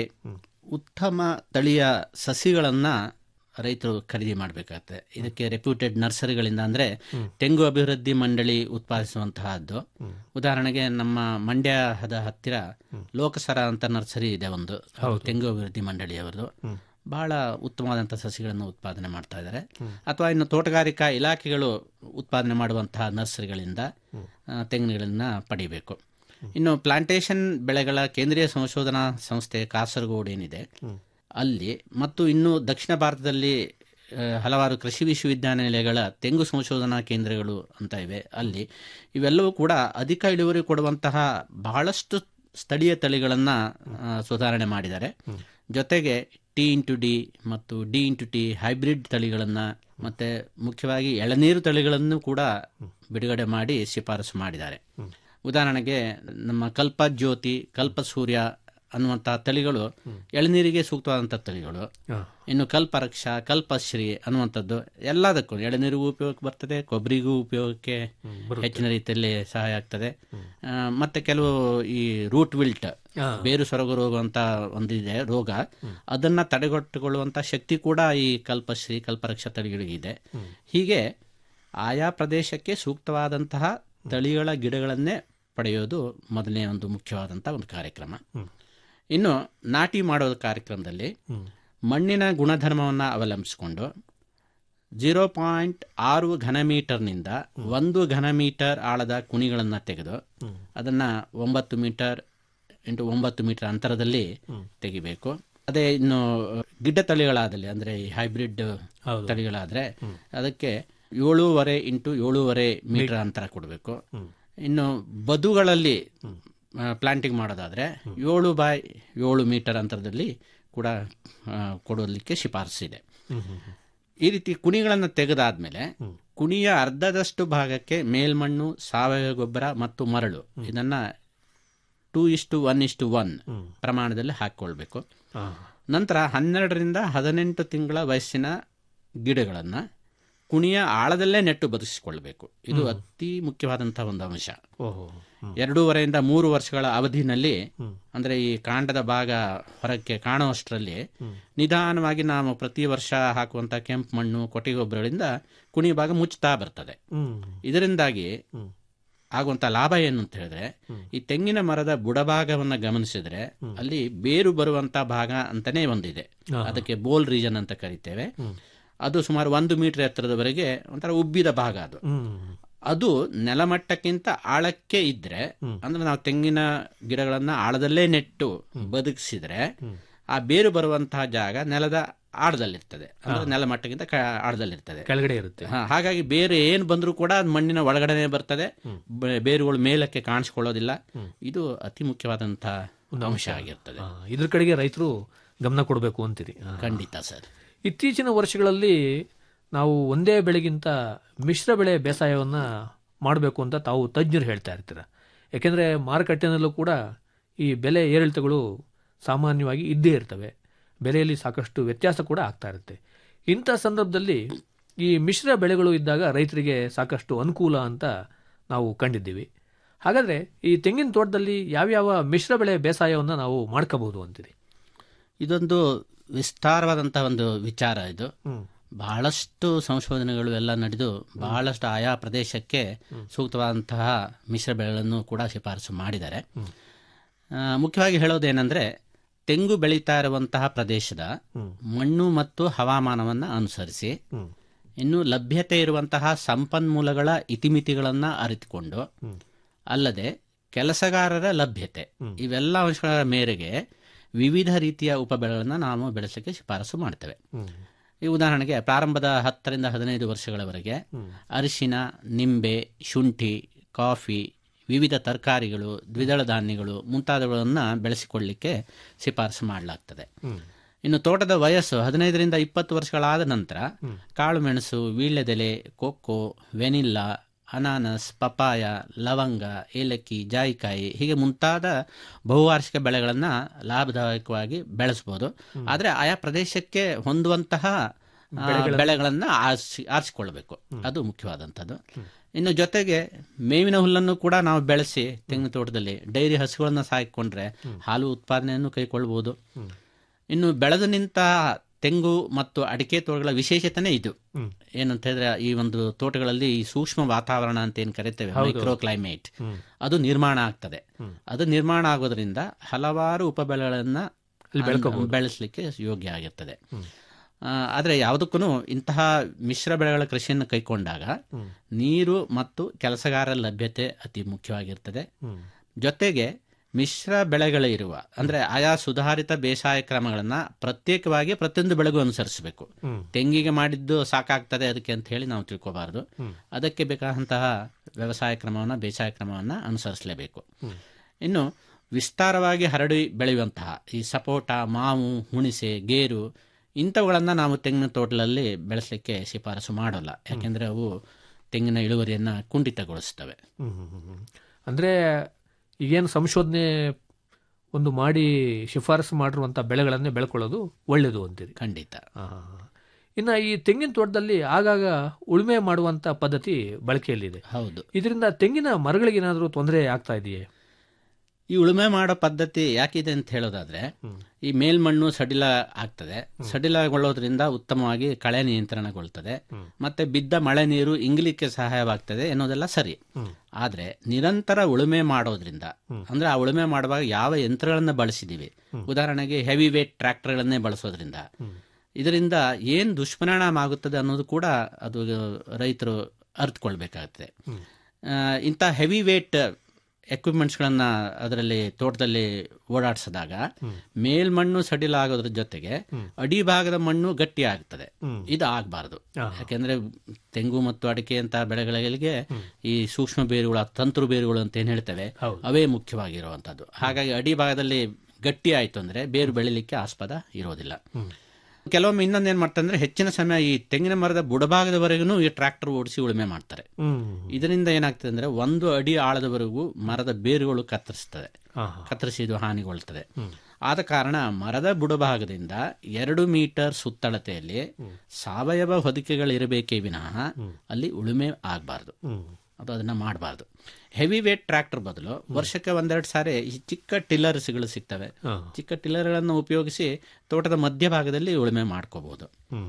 ಉತ್ತಮ ತಳಿಯ ಸಸಿಗಳನ್ನ ರೈತರು ಖರೀದಿ ಮಾಡಬೇಕಾಗತ್ತೆ ಇದಕ್ಕೆ ರೆಪ್ಯೂಟೆಡ್ ನರ್ಸರಿಗಳಿಂದ ಅಂದ್ರೆ ತೆಂಗು ಅಭಿವೃದ್ಧಿ ಮಂಡಳಿ ಉತ್ಪಾದಿಸುವಂತಹದ್ದು ಉದಾಹರಣೆಗೆ ನಮ್ಮ ಮಂಡ್ಯದ ಹತ್ತಿರ ಲೋಕಸರ ಅಂತ ನರ್ಸರಿ ಇದೆ ಒಂದು ಅದು ತೆಂಗು ಅಭಿವೃದ್ಧಿ ಮಂಡಳಿಯವರದು ಬಹಳ ಉತ್ತಮವಾದಂತಹ ಸಸಿಗಳನ್ನು ಉತ್ಪಾದನೆ ಮಾಡ್ತಾ ಇದ್ದಾರೆ ಅಥವಾ ಇನ್ನು ತೋಟಗಾರಿಕಾ ಇಲಾಖೆಗಳು ಉತ್ಪಾದನೆ ಮಾಡುವಂತಹ ನರ್ಸರಿಗಳಿಂದ ಆ, ತೆಂಗಿನಗಳನ್ನ ಪಡಿಬೇಕು ಇನ್ನು ಪ್ಲಾಂಟೇಶನ್ ಬೆಳೆಗಳ ಕೇಂದ್ರೀಯ ಸಂಶೋಧನಾ ಸಂಸ್ಥೆ ಕಾಸರಗೋಡು ಏನಿದೆ ಅಲ್ಲಿ ಮತ್ತು ಇನ್ನು ದಕ್ಷಿಣ ಭಾರತದಲ್ಲಿ ಆ, ಹಲವಾರು ಕೃಷಿ ವಿಶ್ವವಿದ್ಯಾನಿಲಯಗಳ ತೆಂಗು ಸಂಶೋಧನಾ ಕೇಂದ್ರಗಳು ಅಂತ ಇವೆ ಅಲ್ಲಿ ಇವೆಲ್ಲವೂ ಕೂಡ ಅಧಿಕ ಇಳುವರಿ ಕೊಡುವಂತಹ ಬಹಳಷ್ಟು ಸ್ಥಳೀಯ ತಳಿಗಳನ್ನ ಆ, ಸುಧಾರಣೆ ಮಾಡಿದ್ದಾರೆ ಜೊತೆಗೆ ಟಿ ಇಂಟು ಡಿ ಮತ್ತು ಡಿ ಇಂಟು ಟಿ ಹೈಬ್ರಿಡ್ ತಳಿಗಳನ್ನ ಮತ್ತೆ ಮುಖ್ಯವಾಗಿ ಎಳನೀರು ತಳಿಗಳನ್ನು ಕೂಡ ಬಿಡುಗಡೆ ಮಾಡಿ ಶಿಫಾರಸು ಮಾಡಿದ್ದಾರೆ ಉದಾಹರಣೆಗೆ ನಮ್ಮ ಕಲ್ಪ ಜ್ಯೋತಿ ಕಲ್ಪ ಸೂರ್ಯ ಅನ್ನುವಂತಹ ತಳಿಗಳು ಎಳನೀರಿಗೆ ಸೂಕ್ತವಾದಂತಹ ತಳಿಗಳು ಇನ್ನು ಕಲ್ಪರಕ್ಷ ಕಲ್ಪಶ್ರೀ ಅನ್ನುವಂಥದ್ದು ಎಲ್ಲದಕ್ಕೂ ಎಳನೀರಿಗೂ ಉಪಯೋಗಕ್ಕೆ ಬರ್ತದೆ ಕೊಬ್ಬರಿಗೂ ಉಪಯೋಗಕ್ಕೆ ಹೆಚ್ಚಿನ ರೀತಿಯಲ್ಲಿ ಸಹಾಯ ಆಗ್ತದೆ ಆ, ಮತ್ತೆ ಕೆಲವು ಈ ರೂಟ್ ವಿಲ್ಟ್ ಬೇರು ಸೊರಗು ರೋಗ ಅಂತ ಒಂದಿದೆ ರೋಗ ಅದನ್ನ ತಡೆಗಟ್ಟುಕೊಳ್ಳುವಂತ ಶಕ್ತಿ ಕೂಡ ಈ ಕಲ್ಪಶ್ರೀ ಕಲ್ಪರಕ್ಷ ತಳಿಗಳಿಗಿದೆ ಹೀಗೆ ಆಯಾ ಪ್ರದೇಶಕ್ಕೆ ಸೂಕ್ತವಾದಂತಹ ತಳಿಗಳ ಗಿಡಗಳನ್ನೇ ಪಡೆಯೋದು ಮೊದಲನೇ ಒಂದು ಮುಖ್ಯವಾದಂತಹ ಒಂದು ಕಾರ್ಯಕ್ರಮ ಇನ್ನು ನಾಟಿ ಮಾಡೋದು ಕಾರ್ಯಕ್ರಮದಲ್ಲಿ ಮಣ್ಣಿನ ಗುಣಧರ್ಮವನ್ನು ಅವಲಂಬಿಸಿಕೊಂಡು ಜೀರೋ ಪಾಯಿಂಟ್ ಆರು ಘನಮೀಟರ್ನಿಂದ ಒಂದು ಘನಮೀಟರ್ ಆಳದ ಕುಣಿಗಳನ್ನು ತೆಗೆದು ಅದನ್ನ ಒಂಬತ್ತು ಮೀಟರ್ ಇಂಟು ಒಂಬತ್ತು ಮೀಟರ್ ಅಂತರದಲ್ಲಿ ತೆಗಿಬೇಕು ಅದೇ ಇನ್ನು ಗಿಡ್ಡ ತಳಿಗಳಾದಲ್ಲಿ ಅಂದ್ರೆ ಈ ಹೈಬ್ರಿಡ್ ತಳಿಗಳಾದ್ರೆ ಅದಕ್ಕೆ ಏಳೂವರೆ ಇಂಟು ಏಳೂವರೆ ಮೀಟರ್ ಅಂತರ ಕೊಡಬೇಕು ಇನ್ನು ಬದುಗಳಲ್ಲಿ ಪ್ಲಾಂಟಿಂಗ್ ಮಾಡೋದಾದ್ರೆ ಏಳು ಬೈ ಏಳು ಮೀಟರ್ ಅಂತರದಲ್ಲಿ ಕೂಡ ಆ, ಕೊಡಲಿಕ್ಕೆ ಶಿಫಾರಸಿದೆ ಈ ರೀತಿ ಕುಣಿಗಳನ್ನು ತೆಗೆದಾದ್ಮೇಲೆ ಕುಣಿಯ ಅರ್ಧದಷ್ಟು ಭಾಗಕ್ಕೆ ಮೇಲ್ಮಣ್ಣು ಸಾವಯವ ಗೊಬ್ಬರ ಮತ್ತು ಮರಳು ಇದನ್ನ ಟೂ ಇಷ್ಟು ಒನ್ ಇಷ್ಟು ಒನ್ ಪ್ರಮಾಣದಲ್ಲಿ ಹಾಕೊಳ್ಬೇಕು ನಂತರ ಹನ್ನೆರಡರಿಂದ ಹದಿನೆಂಟು ತಿಂಗಳ ವಯಸ್ಸಿನ ಗಿಡಗಳನ್ನ ಕುಣಿಯ ಆಳದಲ್ಲೇ ನೆಟ್ಟು ಬದುಕಿಸಿಕೊಳ್ಬೇಕು ಇದು ಅತಿ ಮುಖ್ಯವಾದಂತಹ ಒಂದು ಅಂಶ ಓಹೋ ಎರಡೂವರೆಯಿಂದ ಮೂರು ವರ್ಷಗಳ ಅವಧಿನಲ್ಲಿ ಅಂದ್ರೆ ಈ ಕಾಂಡದ ಭಾಗ ಹೊರಕ್ಕೆ ಕಾಣುವಷ್ಟರಲ್ಲಿ ನಿಧಾನವಾಗಿ ನಾವು ಪ್ರತಿ ವರ್ಷ ಹಾಕುವಂತ ಕೆಂಪು ಮಣ್ಣು ಕೊಟ್ಟಿಗೆ ಗೊಬ್ಬರಗಳಿಂದ ಕುಣಿ ಭಾಗ ಮುಚ್ಚುತ್ತಾ ಬರ್ತದೆ ಹ್ಮ್ ಇದರಿಂದಾಗಿ ಆಗುವಂತ ಲಾಭ ಏನು ಅಂತ ಹೇಳಿದ್ರೆ ಈ ತೆಂಗಿನ ಮರದ ಬುಡಭಾಗವನ್ನ ಗಮನಿಸಿದ್ರೆ ಅಲ್ಲಿ ಬೇರು ಬರುವಂತ ಭಾಗ ಅಂತಾನೆ ಒಂದಿದೆ ಅದಕ್ಕೆ ಬೋಲ್ ರೀಜನ್ ಅಂತ ಕರಿತೇವೆ ಅದು ಸುಮಾರು ಒಂದು ಮೀಟರ್ ಎತ್ತರದವರೆಗೆ ಒಂಥರ ಉಬ್ಬಿದ ಭಾಗ ಅದು ಹ್ಮ್ ಅದು ನೆಲಮಟ್ಟಕ್ಕಿಂತ ಆಳಕ್ಕೆ ಇದ್ರೆ ಅಂದ್ರೆ ನಾವು ತೆಂಗಿನ ಗಿಡಗಳನ್ನ ಆಳದಲ್ಲೇ ನೆಟ್ಟು ಬದುಕಿಸಿದ್ರೆ ಆ ಬೇರು ಬರುವಂತಹ ಜಾಗ ನೆಲದ ಆಳದಲ್ಲಿರ್ತದೆ ಅಂದ್ರೆ ನೆಲಮಟ್ಟಕ್ಕಿಂತ ಕ- ಆಳದಲ್ಲಿರ್ತದೆ ಕೆಳಗಡೆ ಇರುತ್ತೆ ಹಾ, ಹಾಗಾಗಿ ಬೇರೆ ಏನ್ ಬಂದ್ರೂ ಕೂಡ ಅದು ಮಣ್ಣಿನ ಒಳಗಡೆನೆ ಬರ್ತದೆ ಬೆ- ಬೇರುಗಳು ಮೇಲಕ್ಕೆ ಕಾಣಿಸ್ಕೊಳ್ಳೋದಿಲ್ಲ ಇದು ಅತಿ ಮುಖ್ಯವಾದಂತಹ ಅಂಶ ಆಗಿರ್ತದೆ ಆ, ಇದ್ರ ಕಡೆಗೆ ರೈತರು ಗಮನ ಕೊಡಬೇಕು ಅಂತೀರಿ ಆ. ಖಂಡಿತ ಸರ್ ಇತ್ತೀಚಿನ ವರ್ಷಗಳಲ್ಲಿ ನಾವು ಒಂದೇ ಬೆಳೆಗಿಂತ ಮಿಶ್ರ ಬೆಳೆ ಬೇಸಾಯವನ್ನ ಮಾಡಬೇಕು ಅಂತ ತಾವು ತಜ್ಞರು ಹೇಳ್ತಾ ಇರ್ತೀರ ಯಾಕೆಂದ್ರೆ ಮಾರುಕಟ್ಟೆನಲ್ಲೂ ಕೂಡ ಈ ಬೆಲೆ ಏರಿಳಿತಗಳು ಸಾಮಾನ್ಯವಾಗಿ ಇದ್ದೇ ಇರ್ತವೆ ಬೆಲೆಯಲ್ಲಿ ಸಾಕಷ್ಟು ವ್ಯತ್ಯಾಸ ಕೂಡ ಆಗ್ತಾ ಇರುತ್ತೆ ಇಂಥ ಸಂದರ್ಭದಲ್ಲಿ ಈ ಮಿಶ್ರ ಬೆಳೆಗಳು ಇದ್ದಾಗ ರೈತರಿಗೆ ಸಾಕಷ್ಟು ಅನುಕೂಲ ಅಂತ ನಾವು ಕಂಡಿದ್ದೀವಿ ಹಾಗಾದ್ರೆ ಈ ತೆಂಗಿನ ತೋಟದಲ್ಲಿ ಯಾವ್ಯಾವ ಮಿಶ್ರ ಬೆಳೆ ಬೇಸಾಯವನ್ನು ನಾವು ಮಾಡ್ಕೋಬಹುದು ಅಂತೀರಿ ಇದೊಂದು ವಿಸ್ತಾರವಾದಂತಹ ಒಂದು ವಿಚಾರ ಇದು ಬಹಳಷ್ಟು ಸಂಶೋಧನೆಗಳು ಎಲ್ಲ ನಡೆದು ಬಹಳಷ್ಟು ಆಯಾ ಪ್ರದೇಶಕ್ಕೆ ಸೂಕ್ತವಾದಂತಹ ಮಿಶ್ರ ಬೆಳೆಗಳನ್ನು ಕೂಡ ಶಿಫಾರಸು ಮಾಡಿದ್ದಾರೆ ಆ, ಮುಖ್ಯವಾಗಿ ಹೇಳೋದೇನೆಂದ್ರೆ ತೆಂಗು ಬೆಳೀತಾ ಇರುವಂತಹ ಪ್ರದೇಶದ ಮಣ್ಣು ಮತ್ತು ಹವಾಮಾನವನ್ನು ಅನುಸರಿಸಿ ಇನ್ನು ಲಭ್ಯತೆ ಇರುವಂತಹ ಸಂಪನ್ಮೂಲಗಳ ಇತಿಮಿತಿಗಳನ್ನು ಅರಿತುಕೊಂಡು ಅಲ್ಲದೆ ಕೆಲಸಗಾರರ ಲಭ್ಯತೆ ಇವೆಲ್ಲ ಅಂಶಗಳ ಮೇರೆಗೆ ವಿವಿಧ ರೀತಿಯ ಉಪಬೆಳೆಗಳನ್ನು ನಾವು ಬೆಳೆಸಲಿಕ್ಕೆ ಶಿಫಾರಸು ಮಾಡ್ತೇವೆ ಈ ಉದಾಹರಣೆಗೆ ಪ್ರಾರಂಭದ ಹತ್ತರಿಂದ ಹದಿನೈದು ವರ್ಷಗಳವರೆಗೆ ಅರಿಶಿನ ನಿಂಬೆ ಶುಂಠಿ ಕಾಫಿ ವಿವಿಧ ತರಕಾರಿಗಳು ದ್ವಿದಳ ಧಾನ್ಯಗಳು ಮುಂತಾದವುಗಳನ್ನು ಬೆಳೆಸಿಕೊಳ್ಳಲಿಕ್ಕೆ ಶಿಫಾರಸು ಮಾಡಲಾಗ್ತದೆ ಇನ್ನು ತೋಟದ ವಯಸ್ಸು ಹದಿನೈದರಿಂದ ಇಪ್ಪತ್ತು ವರ್ಷಗಳಾದ ನಂತರ ಕಾಳುಮೆಣಸು ವೀಳ್ಯದೆಲೆ ಕೊಕ್ಕೋ ವೆನಿಲ್ಲಾ ಅನಾನಸ್ ಪಪಾಯ ಲವಂಗ ಏಲಕ್ಕಿ ಜಾಯಿಕಾಯಿ ಹೀಗೆ ಮುಂತಾದ ಬಹುವಾರ್ಷಿಕ ಬೆಳೆಗಳನ್ನು ಲಾಭದಾಯಕವಾಗಿ ಬೆಳೆಸಬಹುದು ಆದರೆ ಆಯಾ ಪ್ರದೇಶಕ್ಕೆ ಹೊಂದುವಂತಹ ಆ, ಬೆಳೆಗಳನ್ನು ಆರಿಸಿ ಆರಿಸಿಕೊಳ್ಬೇಕು ಅದು ಮುಖ್ಯವಾದಂಥದ್ದು ಇನ್ನು ಜೊತೆಗೆ ಮೇವಿನ ಹುಲ್ಲನ್ನು ಕೂಡ ನಾವು ಬೆಳೆಸಿ ತೆಂಗಿನ ತೋಟದಲ್ಲಿ ಡೈರಿ ಹಸುಗಳನ್ನು ಸಾಕಿಕೊಂಡ್ರೆ ಹಾಲು ಉತ್ಪಾದನೆಯನ್ನು ಕೈಗೊಳ್ಬಹುದು ಇನ್ನು ಬೆಳೆದು ನಿಂತ ತೆಂಗು ಮತ್ತು ಅಡಿಕೆ ತೋಟಗಳ ವಿಶೇಷತೆನೇ ಇದು ಏನಂತ ಹೇಳಿದ್ರೆ ಈ ಒಂದು ತೋಟಗಳಲ್ಲಿ ಈ ಸೂಕ್ಷ್ಮ ವಾತಾವರಣ ಅಂತ ಏನು ಕರಿತೇವೆ ಮೈಕ್ರೋ ಕ್ಲೈಮೇಟ್ ಅದು ನಿರ್ಮಾಣ ಆಗ್ತದೆ ಅದು ನಿರ್ಮಾಣ ಆಗೋದ್ರಿಂದ ಹಲವಾರು ಉಪಬೆಳೆಗಳನ್ನ ಬೆಳೆಸಲಿಕ್ಕೆ ಯೋಗ್ಯ ಆಗಿರ್ತದೆ ಆ, ಆದ್ರೆ ಯಾವುದಕ್ಕೂ ಇಂತಹ ಮಿಶ್ರ ಬೆಳೆಗಳ ಕೃಷಿಯನ್ನು ಕೈಗೊಂಡಾಗ ನೀರು ಮತ್ತು ಕೆಲಸಗಾರರ ಲಭ್ಯತೆ ಅತಿ ಮುಖ್ಯವಾಗಿರ್ತದೆ ಜೊತೆಗೆ ಮಿಶ್ರ ಬೆಳೆಗಳು ಇರುವ ಅಂದ್ರೆ ಆಯಾ ಸುಧಾರಿತ ಬೇಸಾಯ ಕ್ರಮಗಳನ್ನ ಪ್ರತ್ಯೇಕವಾಗಿ ಪ್ರತಿಯೊಂದು ಬೆಳೆಗೂ ಅನುಸರಿಸಬೇಕು ತೆಂಗಿಗೆ ಮಾಡಿದ್ದು ಸಾಕಾಗ್ತದೆ ಅದಕ್ಕೆ ಅಂತ ಹೇಳಿ ನಾವು ತಿಳ್ಕೋಬಾರದು ಅದಕ್ಕೆ ಬೇಕಾದಂತಹ ವ್ಯವಸಾಯ ಕ್ರಮವನ್ನ ಬೇಸಾಯ ಕ್ರಮವನ್ನ ಅನುಸರಿಸಲೇಬೇಕು ಇನ್ನು ವಿಸ್ತಾರವಾಗಿ ಹರಡಿ ಬೆಳೆಯುವಂತಹ ಈ ಸಪೋಟ ಮಾವು ಹುಣಿಸೆ ಗೇರು ಇಂಥವುಗಳನ್ನು ನಾವು ತೆಂಗಿನ ತೋಟದಲ್ಲಿ ಬೆಳೆಸಲಿಕ್ಕೆ ಶಿಫಾರಸು ಮಾಡೋಲ್ಲ ಯಾಕೆಂದ್ರೆ ಅವು ತೆಂಗಿನ ಇಳುವರಿಯನ್ನ ಕುಂಠಿತಗೊಳಿಸ್ತವೆ ಅಂದರೆ ಈಗೇನು ಸಂಶೋಧನೆ ಒಂದು ಮಾಡಿ ಶಿಫಾರಸು ಮಾಡಿರುವಂಥ ಬೆಳೆಗಳನ್ನೇ ಬೆಳ್ಕೊಳ್ಳೋದು ಒಳ್ಳೆಯದು ಅಂತೀರಿ ಖಂಡಿತ ಇನ್ನು ಈ ತೆಂಗಿನ ತೋಟದಲ್ಲಿ ಆಗಾಗ ಉಳುಮೆ ಮಾಡುವಂಥ ಪದ್ಧತಿ ಬಳಕೆಯಲ್ಲಿದೆ ಹೌದು ಇದರಿಂದ ತೆಂಗಿನ ಮರಗಳಿಗೆ ಏನಾದರೂ ತೊಂದರೆ ಆಗ್ತಾ ಇದೆಯೇ ಈ ಉಳುಮೆ ಮಾಡೋ ಪದ್ಧತಿ ಯಾಕಿದೆ ಅಂತ ಹೇಳೋದಾದ್ರೆ ಈ ಮೇಲ್ಮಣ್ಣು ಸಡಿಲ ಆಗ್ತದೆ ಸಡಿಲಗೊಳ್ಳೋದ್ರಿಂದ ಉತ್ತಮವಾಗಿ ಕಳೆ ನಿಯಂತ್ರಣಗೊಳ್ತದೆ ಮತ್ತೆ ಬಿದ್ದ ಮಳೆ ನೀರು ಇಂಗ್ಲಿಕ್ಕೆ ಸಹಾಯವಾಗ್ತದೆ ಅನ್ನೋದೆಲ್ಲ ಸರಿ ಆದ್ರೆ ನಿರಂತರ ಉಳುಮೆ ಮಾಡೋದ್ರಿಂದ ಅಂದ್ರೆ ಆ ಉಳುಮೆ ಮಾಡುವಾಗ ಯಾವ ಯಂತ್ರಗಳನ್ನ ಬಳಸಿದೀವಿ ಉದಾಹರಣೆಗೆ ಹೆವಿ ವೇಟ್ ಟ್ರ್ಯಾಕ್ಟರ್ಗಳನ್ನೇ ಬಳಸೋದ್ರಿಂದ ಇದರಿಂದ ಏನ್ ದುಷ್ಪರಿಣಾಮ ಆಗುತ್ತದೆ ಅನ್ನೋದು ಕೂಡ ಅದು ರೈತರು ಅರ್ಥಕೊಳ್ಬೇಕಾಗುತ್ತೆ ಆ, ಇಂಥ ಹೆವಿ ವೇಟ್ ಎಕ್ವಿಪ್ಮೆಂಟ್ಸ್ಗಳನ್ನ ಅದರಲ್ಲಿ ತೋಟದಲ್ಲಿ ಓಡಾಡಿಸಿದಾಗ ಮೇಲ್ಮಣ್ಣು ಸಡಿಲ ಆಗೋದ್ರ ಜೊತೆಗೆ ಅಡಿಭಾಗದ ಮಣ್ಣು ಗಟ್ಟಿ ಆಗ್ತದೆ ಇದು ಆಗಬಾರ್ದು ಯಾಕೆಂದ್ರೆ ತೆಂಗು ಮತ್ತು ಅಡಿಕೆ ಅಂತ ಬೆಳೆಗಳಿಗೆ ಈ ಸೂಕ್ಷ್ಮ ಬೇರುಗಳು ತಂತು ಬೇರುಗಳು ಅಂತ ಏನ್ ಹೇಳ್ತೇವೆ ಅವೇ ಮುಖ್ಯವಾಗಿರುವಂತದ್ದು ಹಾಗಾಗಿ ಅಡಿಭಾಗದಲ್ಲಿ ಗಟ್ಟಿ ಆಯ್ತು ಅಂದ್ರೆ ಬೇರು ಬೆಳಿಲಿಕ್ಕೆ ಆಸ್ಪದ ಇರೋದಿಲ್ಲ ಕೆಲವೊಮ್ಮೆ ಇನ್ನೊಂದು ಏನ್ ಮಾಡ್ತಾರೆ ಅಂದ್ರೆ ಹೆಚ್ಚಿನ ಸಮಯ ಈ ತೆಂಗಿನ ಮರದ ಬುಡಭಾಗದವರೆಗೂ ಈ ಟ್ರಾಕ್ಟರ್ ಓಡಿಸಿ ಉಳುಮೆ ಮಾಡ್ತಾರೆ ಇದರಿಂದ ಏನಾಗ್ತದೆ ಅಂದ್ರೆ ಒಂದು ಅಡಿ ಆಳದವರೆಗೂ ಮರದ ಬೇರುಗಳು ಕತ್ತರಿಸ್ತದೆ ಕತ್ತರಿಸಿದು ಹಾನಿಗೊಳ್ತದೆ ಆದ ಕಾರಣ ಮರದ ಬುಡಭಾಗದಿಂದ ಎರಡು ಮೀಟರ್ ಸುತ್ತಳತೆಯಲ್ಲಿ ಸಾವಯವ ಹೊದಿಕೆಗಳಿರಬೇಕೇ ವಿನಃ ಅಲ್ಲಿ ಉಳುಮೆ ಆಗಬಾರ್ದು ಅದು ಅದನ್ನ ಮಾಡಬಾರ್ದು ಹೆವಿ ವೇಟ್ ಟ್ರ್ಯಾಕ್ಟರ್ ಬದಲು ವರ್ಷಕ್ಕೆ ಒಂದೆರಡು ಸಾರಿ ಈ ಚಿಕ್ಕ ಟಿಲ್ಲರ್ಸ್ಗಳು ಸಿಗ್ತವೆ ಚಿಕ್ಕ ಟಿಲ್ಲರ್ಗಳನ್ನು ಉಪಯೋಗಿಸಿ ತೋಟದ ಮಧ್ಯಭಾಗದಲ್ಲಿ ಉಳುಮೆ ಮಾಡ್ಕೋಬಹುದು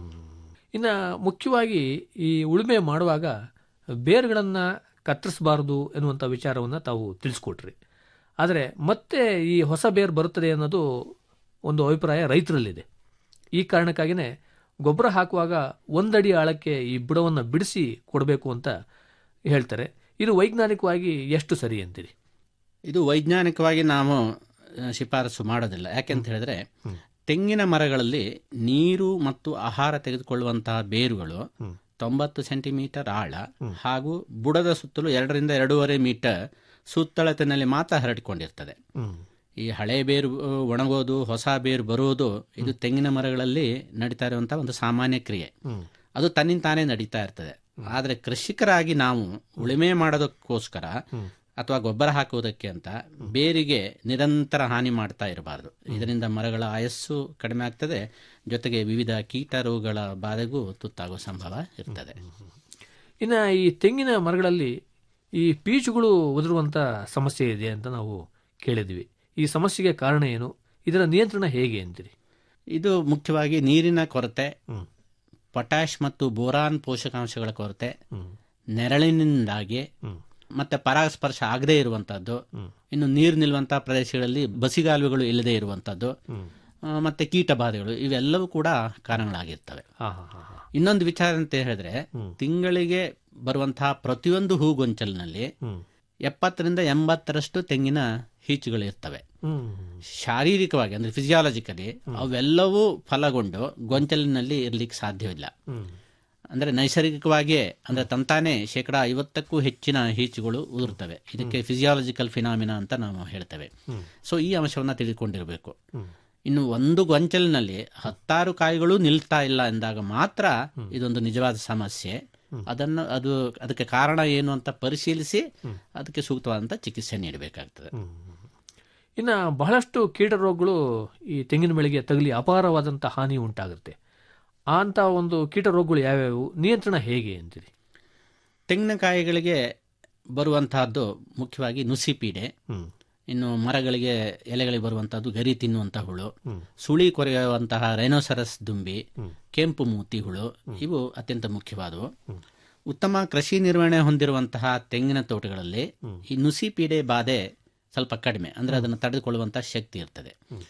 ಇನ್ನು ಮುಖ್ಯವಾಗಿ ಈ ಉಳುಮೆ ಮಾಡುವಾಗ ಬೇರುಗಳನ್ನು ಕತ್ತರಿಸಬಾರದು ಎನ್ನುವಂಥ ವಿಚಾರವನ್ನು ತಾವು ತಿಳಿಸ್ಕೊಟ್ರಿ ಆದರೆ ಮತ್ತೆ ಈ ಹೊಸ ಬೇರು ಬರುತ್ತದೆ ಅನ್ನೋದು ಒಂದು ಅಭಿಪ್ರಾಯ ರೈತರಲ್ಲಿದೆ ಈ ಕಾರಣಕ್ಕಾಗಿಯೇ ಗೊಬ್ಬರ ಹಾಕುವಾಗ ಒಂದಡಿ ಆಳಕ್ಕೆ ಈ ಬುಡವನ್ನು ಬಿಡಿಸಿ ಕೊಡಬೇಕು ಅಂತ ಹೇಳ್ತಾರೆ ಇದು ವೈಜ್ಞಾನಿಕವಾಗಿ ಎಷ್ಟು ಸರಿ ಅಂತೀರಿ ಇದು ವೈಜ್ಞಾನಿಕವಾಗಿ ನಾವು ಆ, ಶಿಫಾರಸು ಮಾಡೋದಿಲ್ಲ ಯಾಕೆಂತ ಹೇಳಿದ್ರೆ ತೆಂಗಿನ ಮರಗಳಲ್ಲಿ ನೀರು ಮತ್ತು ಆಹಾರ ತೆಗೆದುಕೊಳ್ಳುವಂತಹ ಬೇರುಗಳು ತೊಂಬತ್ತು ಸೆಂಟಿಮೀಟರ್ ಆಳ ಹಾಗೂ ಬುಡದ ಸುತ್ತಲೂ ಎರಡರಿಂದ ಎರಡೂವರೆ ಮೀಟರ್ ಸುತ್ತಳತೆನಲ್ಲಿ ಮಾತ್ರ ಹರಡಿಕೊಂಡಿರ್ತದೆ ಈ ಹಳೆ ಬೇರು ಆ, ಒಣಗೋದು ಹೊಸ ಬೇರು ಬರುವುದು ಇದು ತೆಂಗಿನ ಮರಗಳಲ್ಲಿ ನಡೀತಾ ಇರುವಂತಹ ಒಂದು ಸಾಮಾನ್ಯ ಕ್ರಿಯೆ ಅದು ತನ್ನಿಂದ ತಾನೇ ನಡೀತಾ ಇರ್ತದೆ ಆದ್ರೆ ಕೃಷಿಕರಾಗಿ ನಾವು ಉಳುಮೆ ಮಾಡೋದಕ್ಕೋಸ್ಕರ ಅಥವಾ ಗೊಬ್ಬರ ಹಾಕುವುದಕ್ಕೆ ಅಂತ ಬೇರಿಗೆ ನಿರಂತರ ಹಾನಿ ಮಾಡ್ತಾ ಇರಬಾರದು ಇದರಿಂದ ಮರಗಳ ಆಯಸ್ಸು ಕಡಿಮೆ ಆಗ್ತದೆ ಜೊತೆಗೆ ವಿವಿಧ ಕೀಟ ರೋಗಗಳ ಬಾಧೆಗೂ ತುತ್ತಾಗುವ ಸಂಭವ ಇರ್ತದೆ ಇನ್ನು ಈ ತೆಂಗಿನ ಮರಗಳಲ್ಲಿ ಈ ಪೀಚುಗಳು ಉದುರುವಂಥ ಸಮಸ್ಯೆ ಇದೆ ಅಂತ ನಾವು ಕೇಳಿದ್ವಿ ಈ ಸಮಸ್ಯೆಗೆ ಕಾರಣ ಏನು ಇದರ ನಿಯಂತ್ರಣ ಹೇಗೆ ಅಂತೀರಿ ಇದು ಮುಖ್ಯವಾಗಿ ನೀರಿನ ಕೊರತೆ ಪೊಟ್ಯಾಶ್ ಮತ್ತು ಬೋರಾನ್ ಪೋಷಕಾಂಶಗಳ ಕೊರತೆ ನೆರಳಿನಿಂದಾಗಿ ಮತ್ತೆ ಪರಾಗಸ್ಪರ್ಶ ಆಗದೇ ಇರುವಂತಹದ್ದು ಇನ್ನು ನೀರು ನಿಲ್ಲುವಂತಹ ಪ್ರದೇಶಗಳಲ್ಲಿ ಬಸಿಗಾಲುವೆಗಳು ಇಲ್ಲದೆ ಇರುವಂತಹದ್ದು ಆ, ಮತ್ತೆ ಕೀಟ ಬಾಧೆಗಳು ಇವೆಲ್ಲವೂ ಕೂಡ ಕಾರಣಗಳಾಗಿರ್ತವೆ ಇನ್ನೊಂದು ವಿಚಾರ ಅಂತ ಹೇಳಿದ್ರೆ ತಿಂಗಳಿಗೆ ಬರುವಂತಹ ಪ್ರತಿಯೊಂದು ಹೂಗೊಂಚಲಿನಲ್ಲಿ ಎಪ್ಪತ್ತರಿಂದ ಎಂಬತ್ತರಷ್ಟು ತೆಂಗಿನ ಹೀಚುಗಳು ಇರ್ತವೆ ಶಾರೀರಿಕವಾಗಿ ಅಂದ್ರೆ ಫಿಸಿಯಾಲಜಿಕಲಿ ಅವೆಲ್ಲವೂ ಫಲಗೊಂಡು ಗೊಂಚಲಿನಲ್ಲಿ ಇರ್ಲಿಕ್ಕೆ ಸಾಧ್ಯವಿಲ್ಲ ಅಂದ್ರೆ ನೈಸರ್ಗಿಕವಾಗಿಯೇ ಅಂದ್ರೆ ತಂತಾನೆ ಶೇಕಡ ಐವತ್ತಕ್ಕೂ ಹೆಚ್ಚಿನ ಈಚುಗಳು ಉದುರ್ತವೆ ಇದಕ್ಕೆ ಫಿಸಿಯಾಲಜಿಕಲ್ ಫಿನಾಮಿನಾ ಅಂತ ನಾವು ಹೇಳ್ತೇವೆ ಸೊ ಈ ಅಂಶವನ್ನ ತಿಳಿದುಕೊಂಡಿರಬೇಕು ಇನ್ನು ಒಂದು ಗೊಂಚಲಿನಲ್ಲಿ ಹತ್ತಾರು ಕಾಯಿಗಳು ನಿಲ್ತಾ ಇಲ್ಲ ಎಂದಾಗ ಮಾತ್ರ ಇದೊಂದು ನಿಜವಾದ ಸಮಸ್ಯೆ ಅದನ್ನು ಅದು ಅದಕ್ಕೆ ಕಾರಣ ಏನು ಅಂತ ಪರಿಶೀಲಿಸಿ ಅದಕ್ಕೆ ಸೂಕ್ತವಾದಂಥ ಚಿಕಿತ್ಸೆ ನೀಡಬೇಕಾಗ್ತದೆ ಇನ್ನು ಬಹಳಷ್ಟು ಕೀಟ ರೋಗಗಳು ಈ ತೆಂಗಿನ ಬೆಳೆಗೆ ತಗಲಿ ಅಪಾರವಾದಂಥ ಹಾನಿ ಉಂಟಾಗುತ್ತೆ ಅಂತ ಒಂದು ಕೀಟ ರೋಗಗಳು ಯಾವ್ಯಾವು ನಿಯಂತ್ರಣ ಹೇಗೆ ಅಂತೀರಿ ತೆಂಗಿನಕಾಯಿಗಳಿಗೆ ಬರುವಂತಹದ್ದು ಮುಖ್ಯವಾಗಿ ನುಸಿಪೀಡೆ ಇನ್ನು ಮರಗಳಿಗೆ ಎಲೆಗಳಿಗೆ ಬರುವಂತಹದ್ದು ಗರಿ ತಿನ್ನುವಂತಹ ಹುಳು ಸುಳಿ ಕೊರೆಯುವಂತಹ ರೈನೋಸರಸ್ ದುಂಬಿ ಕೆಂಪು ಮೂತಿ ಹುಳು ಇವು ಅತ್ಯಂತ ಮುಖ್ಯವಾದವು ಉತ್ತಮ ಕೃಷಿ ನಿರ್ವಹಣೆ ಹೊಂದಿರುವಂತಹ ತೆಂಗಿನ ತೋಟಗಳಲ್ಲಿ ಈ ನುಸಿಪೀಡೆ ಬಾಧೆ ಸ್ವಲ್ಪ ಕಡಿಮೆ ಅಂದ್ರೆ ಅದನ್ನು ತಡೆದುಕೊಳ್ಳುವಂತಹ ಶಕ್ತಿ ಇರ್ತದೆ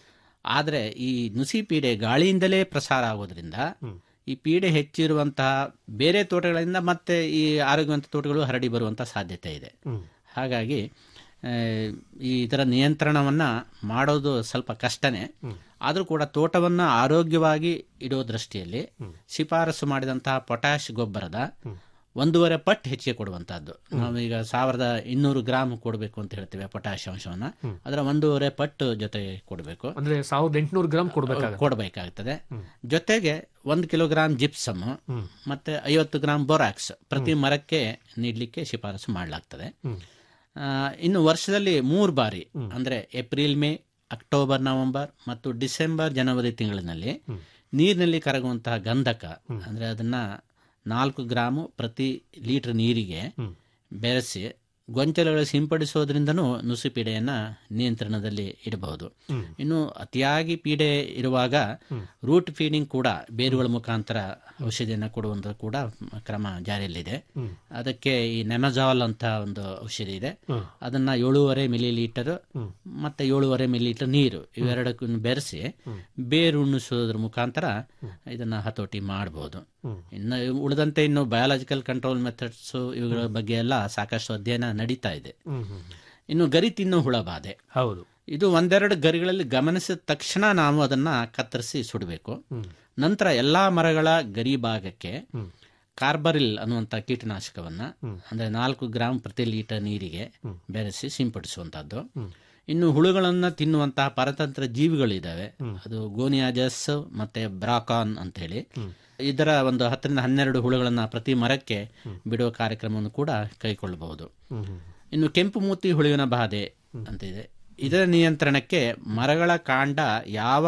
ಆದರೆ ಈ ನುಸಿ ಪೀಡೆ ಗಾಳಿಯಿಂದಲೇ ಪ್ರಸಾರ ಆಗೋದ್ರಿಂದ ಈ ಪೀಡೆ ಹೆಚ್ಚಿರುವಂತಹ ಬೇರೆ ತೋಟಗಳಿಂದ ಮತ್ತೆ ಈ ಆರೋಗ್ಯವಂತ ತೋಟಗಳು ಹರಡಿ ಬರುವಂತಹ ಸಾಧ್ಯತೆ ಇದೆ ಹಾಗಾಗಿ ಆ, ಈ ಇದರ ನಿಯಂತ್ರಣವನ್ನ ಮಾಡೋದು ಸ್ವಲ್ಪ ಕಷ್ಟನೇ ಆದರೂ ಕೂಡ ತೋಟವನ್ನ ಆರೋಗ್ಯವಾಗಿ ಇಡೋ ದೃಷ್ಟಿಯಲ್ಲಿ ಶಿಫಾರಸು ಮಾಡಿದಂತಹ ಪೊಟ್ಯಾಶ್ ಗೊಬ್ಬರದ ಒಂದೂವರೆ ಪಟ್ಟು ಹೆಚ್ಚಿಗೆ ಕೊಡುವಂತಹದ್ದು ನಾವೀಗ ಸಾವಿರದ ಇನ್ನೂರು ಗ್ರಾಮ್ ಕೊಡಬೇಕು ಅಂತ ಹೇಳ್ತೇವೆ ಪೊಟ್ಯಾಶ್ ಅಂಶವನ್ನ ಅದರ ಒಂದೂವರೆ ಪಟ್ಟು ಜೊತೆಗೆ ಕೊಡಬೇಕು ಅಂದ್ರೆ ಸಾವಿರದ ಎಂಟುನೂರು ಗ್ರಾಮ್ ಕೊಡಬೇಕಾಗುತ್ತೆ ಕೊಡಬೇಕಾಗ್ತದೆ ಜೊತೆಗೆ ಒಂದು ಕಿಲೋಗ್ರಾಂ ಜಿಪ್ಸಮ್ ಮತ್ತೆ ಐವತ್ತು ಗ್ರಾಂ ಬೋರಾಕ್ಸ್ ಪ್ರತಿ ಮರಕ್ಕೆ ನೀಡಲಿಕ್ಕೆ ಶಿಫಾರಸು ಮಾಡಲಾಗ್ತದೆ ಆ, ಇನ್ನು ವರ್ಷದಲ್ಲಿ ಮೂರು ಬಾರಿ ಅಂದ್ರೆ ಏಪ್ರಿಲ್ ಮೇ ಅಕ್ಟೋಬರ್ ನವೆಂಬರ್ ಮತ್ತು ಡಿಸೆಂಬರ್ ಜನವರಿ ತಿಂಗಳಿನಲ್ಲಿ ನೀರಿನಲ್ಲಿ ಕರಗುವಂತಹ ಗಂಧಕ ಅಂದ್ರೆ ಅದನ್ನ ನಾಲ್ಕು ಗ್ರಾಮು ಪ್ರತಿ ಲೀಟರ್ ನೀರಿಗೆ ಬೆರೆಸಿ ಗೊಂಚಲುಗಳು ಸಿಂಪಡಿಸೋದ್ರಿಂದನೂ ನುಸಿ ಪೀಡೆಯನ್ನ ನಿಯಂತ್ರಣದಲ್ಲಿ ಇಡಬಹುದು ಇನ್ನು ಅತಿಯಾಗಿ ಪೀಡೆ ಇರುವಾಗ ರೂಟ್ ಫೀಡಿಂಗ್ ಕೂಡ ಬೇರುಗಳ ಮುಖಾಂತರ ಔಷಧಿಯನ್ನು ಕೊಡುವಂತ ಕೂಡ ಕ್ರಮ ಜಾರಿಯಲ್ಲಿದೆ ಅದಕ್ಕೆ ಈ ನೆಮಜಾಲ್ ಅಂತ ಒಂದು ಔಷಧಿ ಇದೆ ಅದನ್ನ ಏಳೂವರೆ ಮಿಲಿ ಲೀಟರ್ ಮತ್ತೆ ಏಳೂವರೆ ಮಿಲಿ ಲೀಟರ್ ನೀರು ಇವೆರಡಕ್ಕೂ ಬೆರೆಸಿ ಬೇರು ಉಣಿಸೋದ್ರ ಮುಖಾಂತರ ಇದನ್ನ ಹತೋಟಿ ಮಾಡಬಹುದು ಇನ್ನು ಉಳಿದಂತೆ ಇನ್ನು ಬಯಾಲಜಿಕಲ್ ಕಂಟ್ರೋಲ್ ಮೆಥಡ್ಸ್ ಇವುಗಳ ಬಗ್ಗೆ ಎಲ್ಲ ಸಾಕಷ್ಟು ಅಧ್ಯಯನ ನಡೀತಾ ಇದೆ ಇನ್ನು ಗರಿ ತಿನ್ನೋ ಹುಳ ಬಾಧೆ ಹೌದು ಇದು ಒಂದೆರಡು ಗರಿಗಳಲ್ಲಿ ಗಮನಿಸಿದ ತಕ್ಷಣ ನಾವು ಅದನ್ನ ಕತ್ತರಿಸಿ ಸುಡಬೇಕು ನಂತರ ಎಲ್ಲಾ ಮರಗಳ ಗರಿ ಭಾಗಕ್ಕೆ ಕಾರ್ಬರಿಲ್ ಅನ್ನುವಂಥ ಕೀಟನಾಶಕವನ್ನ ಅಂದ್ರೆ ನಾಲ್ಕು ಗ್ರಾಂ ಪ್ರತಿ ಲೀಟರ್ ನೀರಿಗೆ ಬೆರೆಸಿ ಸಿಂಪಡಿಸುವಂತಹದ್ದು ಇನ್ನು ಹುಳುಗಳನ್ನ ತಿನ್ನುವಂತಹ ಪರತಂತ್ರ ಜೀವಿಗಳಿದಾವೆ ಅದು ಗೋನಿಯಾಜಸ್ ಮತ್ತೆ ಬ್ರಾಕಾನ್ ಅಂತ ಹೇಳಿ ಇದರ ಒಂದು ಹತ್ತರಿಂದ ಹನ್ನೆರಡು ಹುಳುಗಳನ್ನ ಪ್ರತಿ ಮರಕ್ಕೆ ಬಿಡುವ ಕಾರ್ಯಕ್ರಮವನ್ನು ಕೂಡ ಕೈಗೊಳ್ಳಬಹುದು ಇನ್ನು ಕೆಂಪು ಮೂತಿ ಹುಳುವಿನ ಬಾಧೆ ಅಂತ ಇದೆ ಇದರ ನಿಯಂತ್ರಣಕ್ಕೆ ಮರಗಳ ಕಾಂಡ ಯಾವ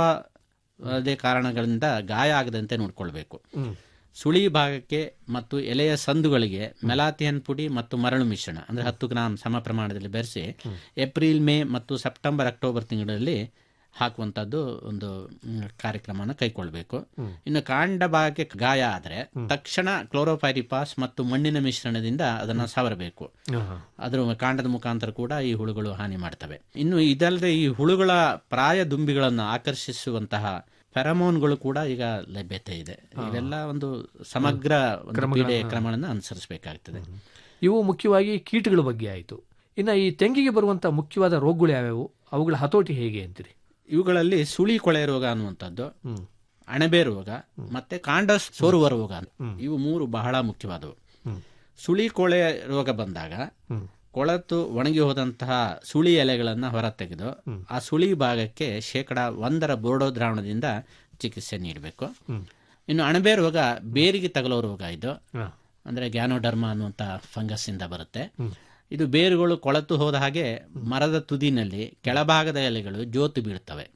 ಅದೇ ಕಾರಣಗಳಿಂದ ಗಾಯ ಆಗದಂತೆ ನೋಡ್ಕೊಳ್ಬೇಕು ಸುಳಿ ಭಾಗಕ್ಕೆ ಮತ್ತು ಎಲೆಯ ಸಂದುಗಳಿಗೆ ಮೆಲಾಥಿಯನ್ ಪುಡಿ ಮತ್ತು ಮರಳು ಮಿಶ್ರಣ ಅಂದ್ರೆ ಹತ್ತು ಗ್ರಾಂ ಸಮ ಪ್ರಮಾಣದಲ್ಲಿ ಬೆರೆಸಿ ಏಪ್ರಿಲ್ ಮೇ ಮತ್ತು ಸೆಪ್ಟೆಂಬರ್ ಅಕ್ಟೋಬರ್ ತಿಂಗಳಲ್ಲಿ ಹಾಕುವಂತದ್ದು ಒಂದು ಮ್, ಕಾರ್ಯಕ್ರಮನ ಕೈಗೊಳ್ಬೇಕು ಇನ್ನು ಕಾಂಡ ಭಾಗಕ್ಕೆ ಗಾಯ ಆದರೆ ತಕ್ಷಣ ಕ್ಲೋರೋಫೈರಿಪಾಸ್ ಮತ್ತು ಮಣ್ಣಿನ ಮಿಶ್ರಣದಿಂದ ಅದನ್ನ ಸವರಬೇಕು ಅದರ ಕಾಂಡದ ಮುಖಾಂತರ ಕೂಡ ಈ ಹುಳುಗಳು ಹಾನಿ ಮಾಡ್ತವೆ ಇನ್ನು ಇದಲ್ಲದೆ ಈ ಹುಳುಗಳ ಪ್ರಾಯ ದುಂಬಿಗಳನ್ನು ಆಕರ್ಷಿಸುವಂತಹ ಫೆರಮೋನ್ಗಳು ಕೂಡ ಈಗ ಲಭ್ಯತೆ ಇದೆ ಇವೆಲ್ಲ ಒಂದು ಸಮಗ್ರ ಒಂದು ಪೀಡೆ ಕ್ರಮಗಳನ್ನು ಅನುಸರಿಸಬೇಕಾಗ್ತದೆ ಇವು ಮುಖ್ಯವಾಗಿ ಕೀಟಗಳ ಬಗ್ಗೆ ಆಯಿತು ಇನ್ನು ಈ ತೆಂಗಿಗೆ ಬರುವಂಥ ಮುಖ್ಯವಾದ ರೋಗಗಳು ಯಾವ್ಯಾವು ಅವುಗಳ ಹತೋಟಿ ಹೇಗೆ ಅಂತೀರಿ ಇವುಗಳಲ್ಲಿ ಸುಳಿ ಕೊಳೆ ರೋಗ ಅನ್ನುವಂಥದ್ದು ಅಣಬೆ ರೋಗ ಮತ್ತೆ ಕಾಂಡ ಸೋರುವ ರೋಗ ಅಂತ. ಇವು ಮೂರು ಬಹಳ ಮುಖ್ಯವಾದವು ಸುಳಿ ಕೊಳೆ ರೋಗ ಬಂದಾಗ ಕೊಳತು ಒಣಗಿ ಹೋದಂತಹ ಸುಳಿ ಎಲೆಗಳನ್ನ ಹೊರತೆಗೆದು ಆ ಸುಳಿ ಭಾಗಕ್ಕೆ ಶೇಕಡ ಒಂದರ ಬೋರ್ಡೋ ದ್ರಾವಣದಿಂದ ಚಿಕಿತ್ಸೆ ನೀಡಬೇಕು ಇನ್ನು ಅಣಬೆ ರೋಗ ಬೇರಿಗೆ ತಗಲೋ ರೋಗ ಇದು ಅಂದ್ರೆ ಗ್ಯಾನೋಡರ್ಮ ಅನ್ನುವಂಥ ಫಂಗಸ್ ಇಂದ ಬರುತ್ತೆ ಇದು ಬೇರುಗಳು ಕೊಳತು ಹೋದ ಹಾಗೆ ಮರದ ತುದಿನಲ್ಲಿ ಕೆಳಭಾಗದ ಎಲೆಗಳು ಜೋತು ಬೀಳ್ತವೆ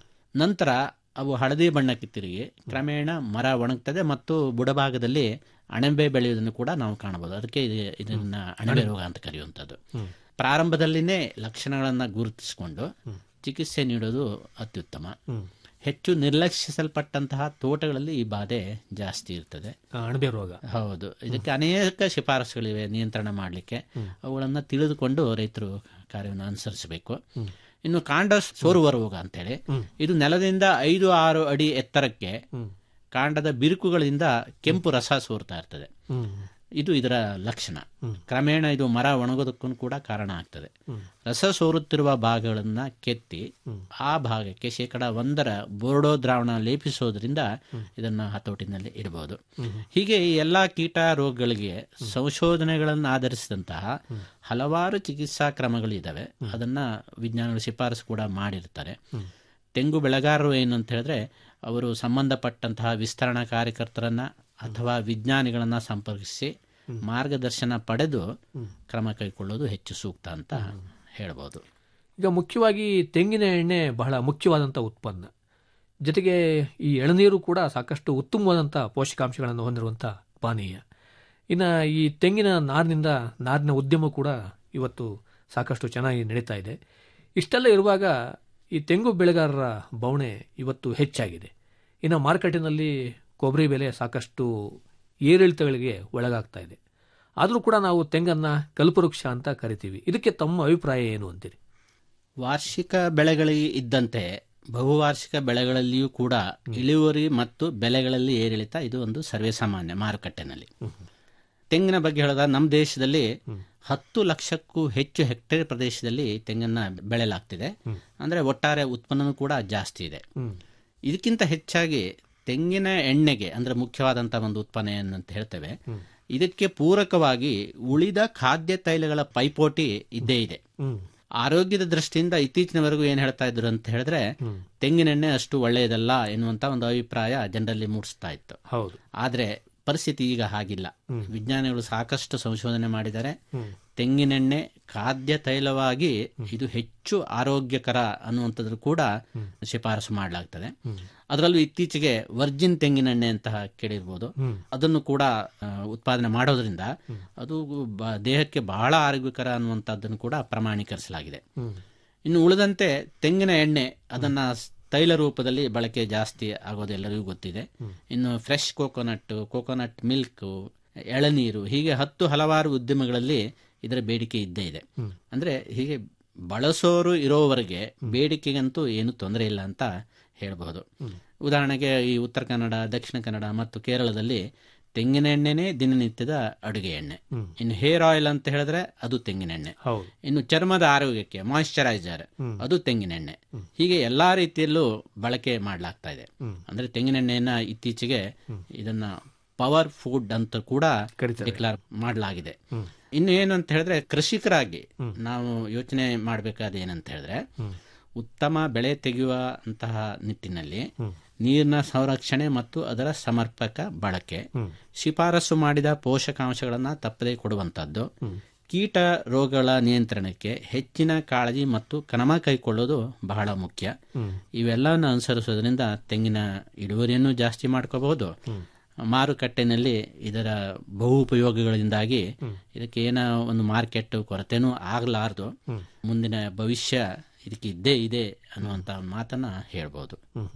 ನಂತರ ಅವು ಹಳದಿ ಬಣ್ಣಕ್ಕೆ ತಿರುಗಿ ಕ್ರಮೇಣ ಮರ ಒಣಗ್ತದೆ ಮತ್ತು ಬುಡಭಾಗದಲ್ಲಿ ಅಣಬೆ ಬೆಳೆಯುವುದನ್ನು ಕೂಡ ನಾವು ಕಾಣಬಹುದು ಅದಕ್ಕೆ ಇದು- ಇದನ್ನ ಅಣಬೆ ರೋಗ ಅಂತ ಕರೆಯುವಂಥದ್ದು ಪ್ರಾರಂಭದಲ್ಲಿನೇ ಲಕ್ಷಣಗಳನ್ನ ಗುರುತಿಸಿಕೊಂಡು ಚಿಕಿತ್ಸೆ ನೀಡೋದು ಅತ್ಯುತ್ತಮ ಹೆಚ್ಚು ನಿರ್ಲಕ್ಷಿಸಲ್ಪಟ್ಟಂತಹ ತೋಟಗಳಲ್ಲಿ ಈ ಬಾಧೆ ಜಾಸ್ತಿ ಇರ್ತದೆ ಆ, ಅಣಬೆ ರೋಗ ಹೌದು ಇದಕ್ಕೆ ಅನೇಕ ಶಿಫಾರಸುಗಳಿವೆ ನಿಯಂತ್ರಣ ಮಾಡಲಿಕ್ಕೆ ಅವುಗಳನ್ನು ತಿಳಿದುಕೊಂಡು ರೈತರು ಕಾರ್ಯವನ್ನು ಅನುಸರಿಸಬೇಕು ಇನ್ನು ಕಾಂಡ ಸೋರುವ ರೋಗ ಅಂತೇಳಿ ಇದು ನೆಲದಿಂದ ಐದು ಆರು ಅಡಿ ಎತ್ತರಕ್ಕೆ ಕಾಂಡದ ಬಿರುಕುಗಳಿಂದ ಕೆಂಪು ರಸ ಸೋರ್ತಾ ಇರ್ತದೆ ಇದು ಇದರ ಲಕ್ಷಣ ಕ್ರಮೇಣ ಇದು ಮರ ಒಣಗೋದಕ್ಕೂ ಕೂಡ ಕಾರಣ ಆಗ್ತದೆ ರಸ ಸೋರುತ್ತಿರುವ ಭಾಗಗಳನ್ನ ಕೆತ್ತಿ ಆ ಭಾಗಕ್ಕೆ ಶೇಕಡ ಒಂದರ ಬೋರ್ಡೋ ದ್ರಾವಣ ಲೇಪಿಸೋದ್ರಿಂದ ಇದನ್ನ ಹತೋಟಿನಲ್ಲಿ ಇಡಬಹುದು ಹೀಗೆ ಈ ಎಲ್ಲಾ ಕೀಟ ರೋಗಗಳಿಗೆ ಸಂಶೋಧನೆಗಳನ್ನು ಆಧರಿಸಿದಂತಹ ಹಲವಾರು ಚಿಕಿತ್ಸಾ ಕ್ರಮಗಳಿದ್ದಾವೆ ಅದನ್ನ ವಿಜ್ಞಾನಿಗಳು ಶಿಫಾರಸು ಕೂಡ ಮಾಡಿರ್ತಾರೆ ತೆಂಗು ಬೆಳೆಗಾರರು ಏನು ಅಂತ ಹೇಳಿದ್ರೆ ಅವರು ಸಂಬಂಧಪಟ್ಟಂತಹ ವಿಸ್ತರಣಾ ಕಾರ್ಯಕರ್ತರನ್ನ ಅಥವಾ ವಿಜ್ಞಾನಿಗಳನ್ನ ಸಂಪರ್ಕಿಸಿ ಮಾರ್ಗದರ್ಶನ ಪಡೆದು ಕ್ರಮ ಕೈಗೊಳ್ಳೋದು ಹೆಚ್ಚು ಸೂಕ್ತ ಅಂತ ಹೇಳ್ಬೋದು ಈಗ ಮುಖ್ಯವಾಗಿ ತೆಂಗಿನ ಎಣ್ಣೆ ಬಹಳ ಮುಖ್ಯವಾದಂಥ ಉತ್ಪನ್ನ ಜೊತೆಗೆ ಈ ಎಳನೀರು ಕೂಡ ಸಾಕಷ್ಟು ಉತ್ತಮವಾದಂಥ ಪೋಷಕಾಂಶಗಳನ್ನು ಹೊಂದಿರುವಂಥ ಪಾನೀಯ ಇನ್ನು ಈ ತೆಂಗಿನ ನಾರಿನಿಂದ ನಾರಿನ ಉದ್ಯಮ ಕೂಡ ಇವತ್ತು ಸಾಕಷ್ಟು ಚೆನ್ನಾಗಿ ನಡೀತಾ ಇದೆ ಇಷ್ಟೆಲ್ಲ ಇರುವಾಗ ಈ ತೆಂಗು ಬೆಳೆಗಾರರ ಬವಣೆ ಇವತ್ತು ಹೆಚ್ಚಾಗಿದೆ ಇನ್ನು ಮಾರುಕಟ್ಟೆನಲ್ಲಿ ಕೊಬ್ಬರಿ ಬೆಲೆ ಸಾಕಷ್ಟು ಏರಿಳಿತಗಳಿಗೆ ಒಳಗಾಗ್ತಾ ಇದೆ ಆದರೂ ಕೂಡ ನಾವು ತೆಂಗನ್ನ ಕಲ್ಪವೃಕ್ಷ ಅಂತ ಕರಿತೀವಿ ಇದಕ್ಕೆ ತಮ್ಮ ಅಭಿಪ್ರಾಯ ಏನು ಅಂತೀರಿ ವಾರ್ಷಿಕ ಬೆಳೆಗಳಿಗೆ ಇದ್ದಂತೆ ಬಹುವಾರ್ಷಿಕ ಬೆಳೆಗಳಲ್ಲಿಯೂ ಕೂಡ ಇಳುವರಿ ಮತ್ತು ಬೆಲೆಗಳಲ್ಲಿ ಏರಿಳಿತ ಇದು ಒಂದು ಸರ್ವೇಸಾಮಾನ್ಯ ಮಾರುಕಟ್ಟೆನಲ್ಲಿ ತೆಂಗಿನ ಬಗ್ಗೆ ಹೇಳಿದ ನಮ್ಮ ದೇಶದಲ್ಲಿ ಹತ್ತು ಲಕ್ಷಕ್ಕೂ ಹೆಚ್ಚು ಹೆಕ್ಟೇರ್ ಪ್ರದೇಶದಲ್ಲಿ ತೆಂಗನ್ನ ಬೆಳೆಯಲಾಗ್ತಿದೆ ಅಂದ್ರೆ ಒಟ್ಟಾರೆ ಉತ್ಪನ್ನನೂ ಕೂಡ ಜಾಸ್ತಿ ಇದೆ ಇದಕ್ಕಿಂತ ಹೆಚ್ಚಾಗಿ ತೆಂಗಿನ ಎಣ್ಣೆಗೆ ಅಂದ್ರೆ ಮುಖ್ಯವಾದಂತ ಒಂದು ಉತ್ಪನ್ನ ಏನಂತ ಹೇಳ್ತೇವೆ ಇದಕ್ಕೆ ಪೂರಕವಾಗಿ ಉಳಿದ ಖಾದ್ಯ ತೈಲಗಳ ಪೈಪೋಟಿ ಇದ್ದೇ ಇದೆ ಆರೋಗ್ಯದ ದೃಷ್ಟಿಯಿಂದ ಇತ್ತೀಚಿನವರೆಗೂ ಏನ್ ಹೇಳ್ತಾ ಇದ್ರು ಅಂತ ಹೇಳಿದ್ರೆ ತೆಂಗಿನೆಣ್ಣೆ ಅಷ್ಟು ಒಳ್ಳೆಯದಲ್ಲ ಎನ್ನುವಂತ ಒಂದು ಅಭಿಪ್ರಾಯ ಜನರಲ್ಲಿ ಮೂಡಿಸ್ತಾ ಇತ್ತು ಹೌದು ಆದ್ರೆ ಪರಿಸ್ಥಿತಿ ಈಗ ಹಾಗಿಲ್ಲ ವಿಜ್ಞಾನಿಗಳು ಸಾಕಷ್ಟು ಸಂಶೋಧನೆ ಮಾಡಿದ್ದಾರೆ ತೆಂಗಿನೆಣ್ಣೆ ಖಾದ್ಯ ತೈಲವಾಗಿ ಇದು ಹೆಚ್ಚು ಆರೋಗ್ಯಕರ ಅನ್ನುವಂಥದ್ದು ಕೂಡ ಶಿಫಾರಸು ಮಾಡಲಾಗ್ತದೆ ಅದರಲ್ಲೂ ಇತ್ತೀಚೆಗೆ ವರ್ಜಿನ್ ತೆಂಗಿನೆಣ್ಣೆ ಅಂತ ಕೇಳಿರ್ಬೋದು ಅದನ್ನು ಕೂಡ ಆ, ಉತ್ಪಾದನೆ ಮಾಡೋದ್ರಿಂದ ಅದು ಬ- ದೇಹಕ್ಕೆ ಬಹಳ ಆರೋಗ್ಯಕರ ಅನ್ನುವಂಥದ್ದನ್ನು ಕೂಡ ಪ್ರಮಾಣೀಕರಿಸಲಾಗಿದೆ ಇನ್ನು ಉಳಿದಂತೆ ತೆಂಗಿನ ಎಣ್ಣೆ ಅದನ್ನ ಸ್- ತೈಲ ರೂಪದಲ್ಲಿ ಬಳಕೆ ಜಾಸ್ತಿ ಆಗೋದು ಎಲ್ಲರಿಗೂ ಗೊತ್ತಿದೆ ಇನ್ನು ಫ್ರೆಶ್ ಕೋಕೋನಟ್ ಕೋಕೋನಟ್ ಮಿಲ್ಕ್ ಎಳನೀರು ಹೀಗೆ ಹತ್ತು ಹಲವಾರು ಉದ್ಯಮಗಳಲ್ಲಿ ಇದರ ಬೇಡಿಕೆ ಇದ್ದೇ ಇದೆ ಅಂದ್ರೆ ಹೀಗೆ ಬಳಸೋರು ಇರೋವರೆಗೆ ಬೇಡಿಕೆಗಂತೂ ಏನು ತೊಂದರೆ ಇಲ್ಲ ಅಂತ ಹೇಳಬಹುದು ಉದಾಹರಣೆಗೆ ಈ ಉತ್ತರ ಕನ್ನಡ ದಕ್ಷಿಣ ಕನ್ನಡ ಮತ್ತು ಕೇರಳದಲ್ಲಿ ತೆಂಗಿನ ಎಣ್ಣೆನೇ ದಿನನಿತ್ಯದ ಅಡುಗೆ ಎಣ್ಣೆ ಇನ್ನು ಹೇರ್ ಆಯಿಲ್ ಅಂತ ಹೇಳಿದ್ರೆ ಅದು ತೆಂಗಿನ ಎಣ್ಣೆ ಹೌದು ಇನ್ನು ಚರ್ಮದ ಆರೋಗ್ಯಕ್ಕೆ ಮಾಯಿಶ್ಚರೈಸರ್ ಅದು ತೆಂಗಿನೆಣ್ಣೆ ಹೀಗೆ ಎಲ್ಲಾ ರೀತಿಯಲ್ಲೂ ಬಳಕೆ ಮಾಡಲಾಗ್ತಾ ಇದೆ ಅಂದ್ರೆ ತೆಂಗಿನೆಣ್ಣೆಯನ್ನ ಇತ್ತೀಚೆಗೆ ಇದನ್ನ ಪವರ್ ಫುಡ್ ಅಂತ ಕೂಡ ಡಿಕ್ಲೇರ್ ಮಾಡಲಾಗಿದೆ ಇನ್ನು ಏನು ಅಂತ ಹೇಳಿದ್ರೆ ಕೃಷಿಕರಾಗಿ ನಾವು ಯೋಚನೆ ಮಾಡಬೇಕಾದ ಏನಂತ ಹೇಳಿದ್ರೆ ಉತ್ತಮ ಬೆಳೆ ತೆಗೆಯುವ ಅಂತಹ ನಿಟ್ಟಿನಲ್ಲಿ ನೀರಿನ ಸಂರಕ್ಷಣೆ ಮತ್ತು ಅದರ ಸಮರ್ಪಕ ಬಳಕೆ ಶಿಫಾರಸು ಮಾಡಿದ ಪೋಷಕಾಂಶಗಳನ್ನು ತಪ್ಪದೇ ಕೊಡುವಂತದ್ದು ಕೀಟ ರೋಗಗಳ ನಿಯಂತ್ರಣಕ್ಕೆ ಹೆಚ್ಚಿನ ಕಾಳಜಿ ಮತ್ತು ಕ್ರಮ ಕೈಗೊಳ್ಳೋದು ಬಹಳ ಮುಖ್ಯ ಇವೆಲ್ಲವನ್ನು ಅನುಸರಿಸೋದ್ರಿಂದ ತೆಂಗಿನ ಇಳುವರಿಯನ್ನು ಜಾಸ್ತಿ ಮಾಡ್ಕೋಬಹುದು ಮಾರುಕಟ್ಟೆನಲ್ಲಿ ಇದರ ಬಹು ಉಪಯೋಗಗಳಿಂದಾಗಿ ಇದಕ್ಕೆ ಏನೋ ಒಂದು ಮಾರ್ಕೆಟ್ ಕೊರತೆನೂ ಆಗಲಾರ್ದು ಮುಂದಿನ ಭವಿಷ್ಯ ಇದಕ್ಕೆ ಇದ್ದೇ ಇದೆ ಅನ್ನುವಂತ ಒಂದು ಮಾತನ್ನ ಹೇಳ್ಬೋದು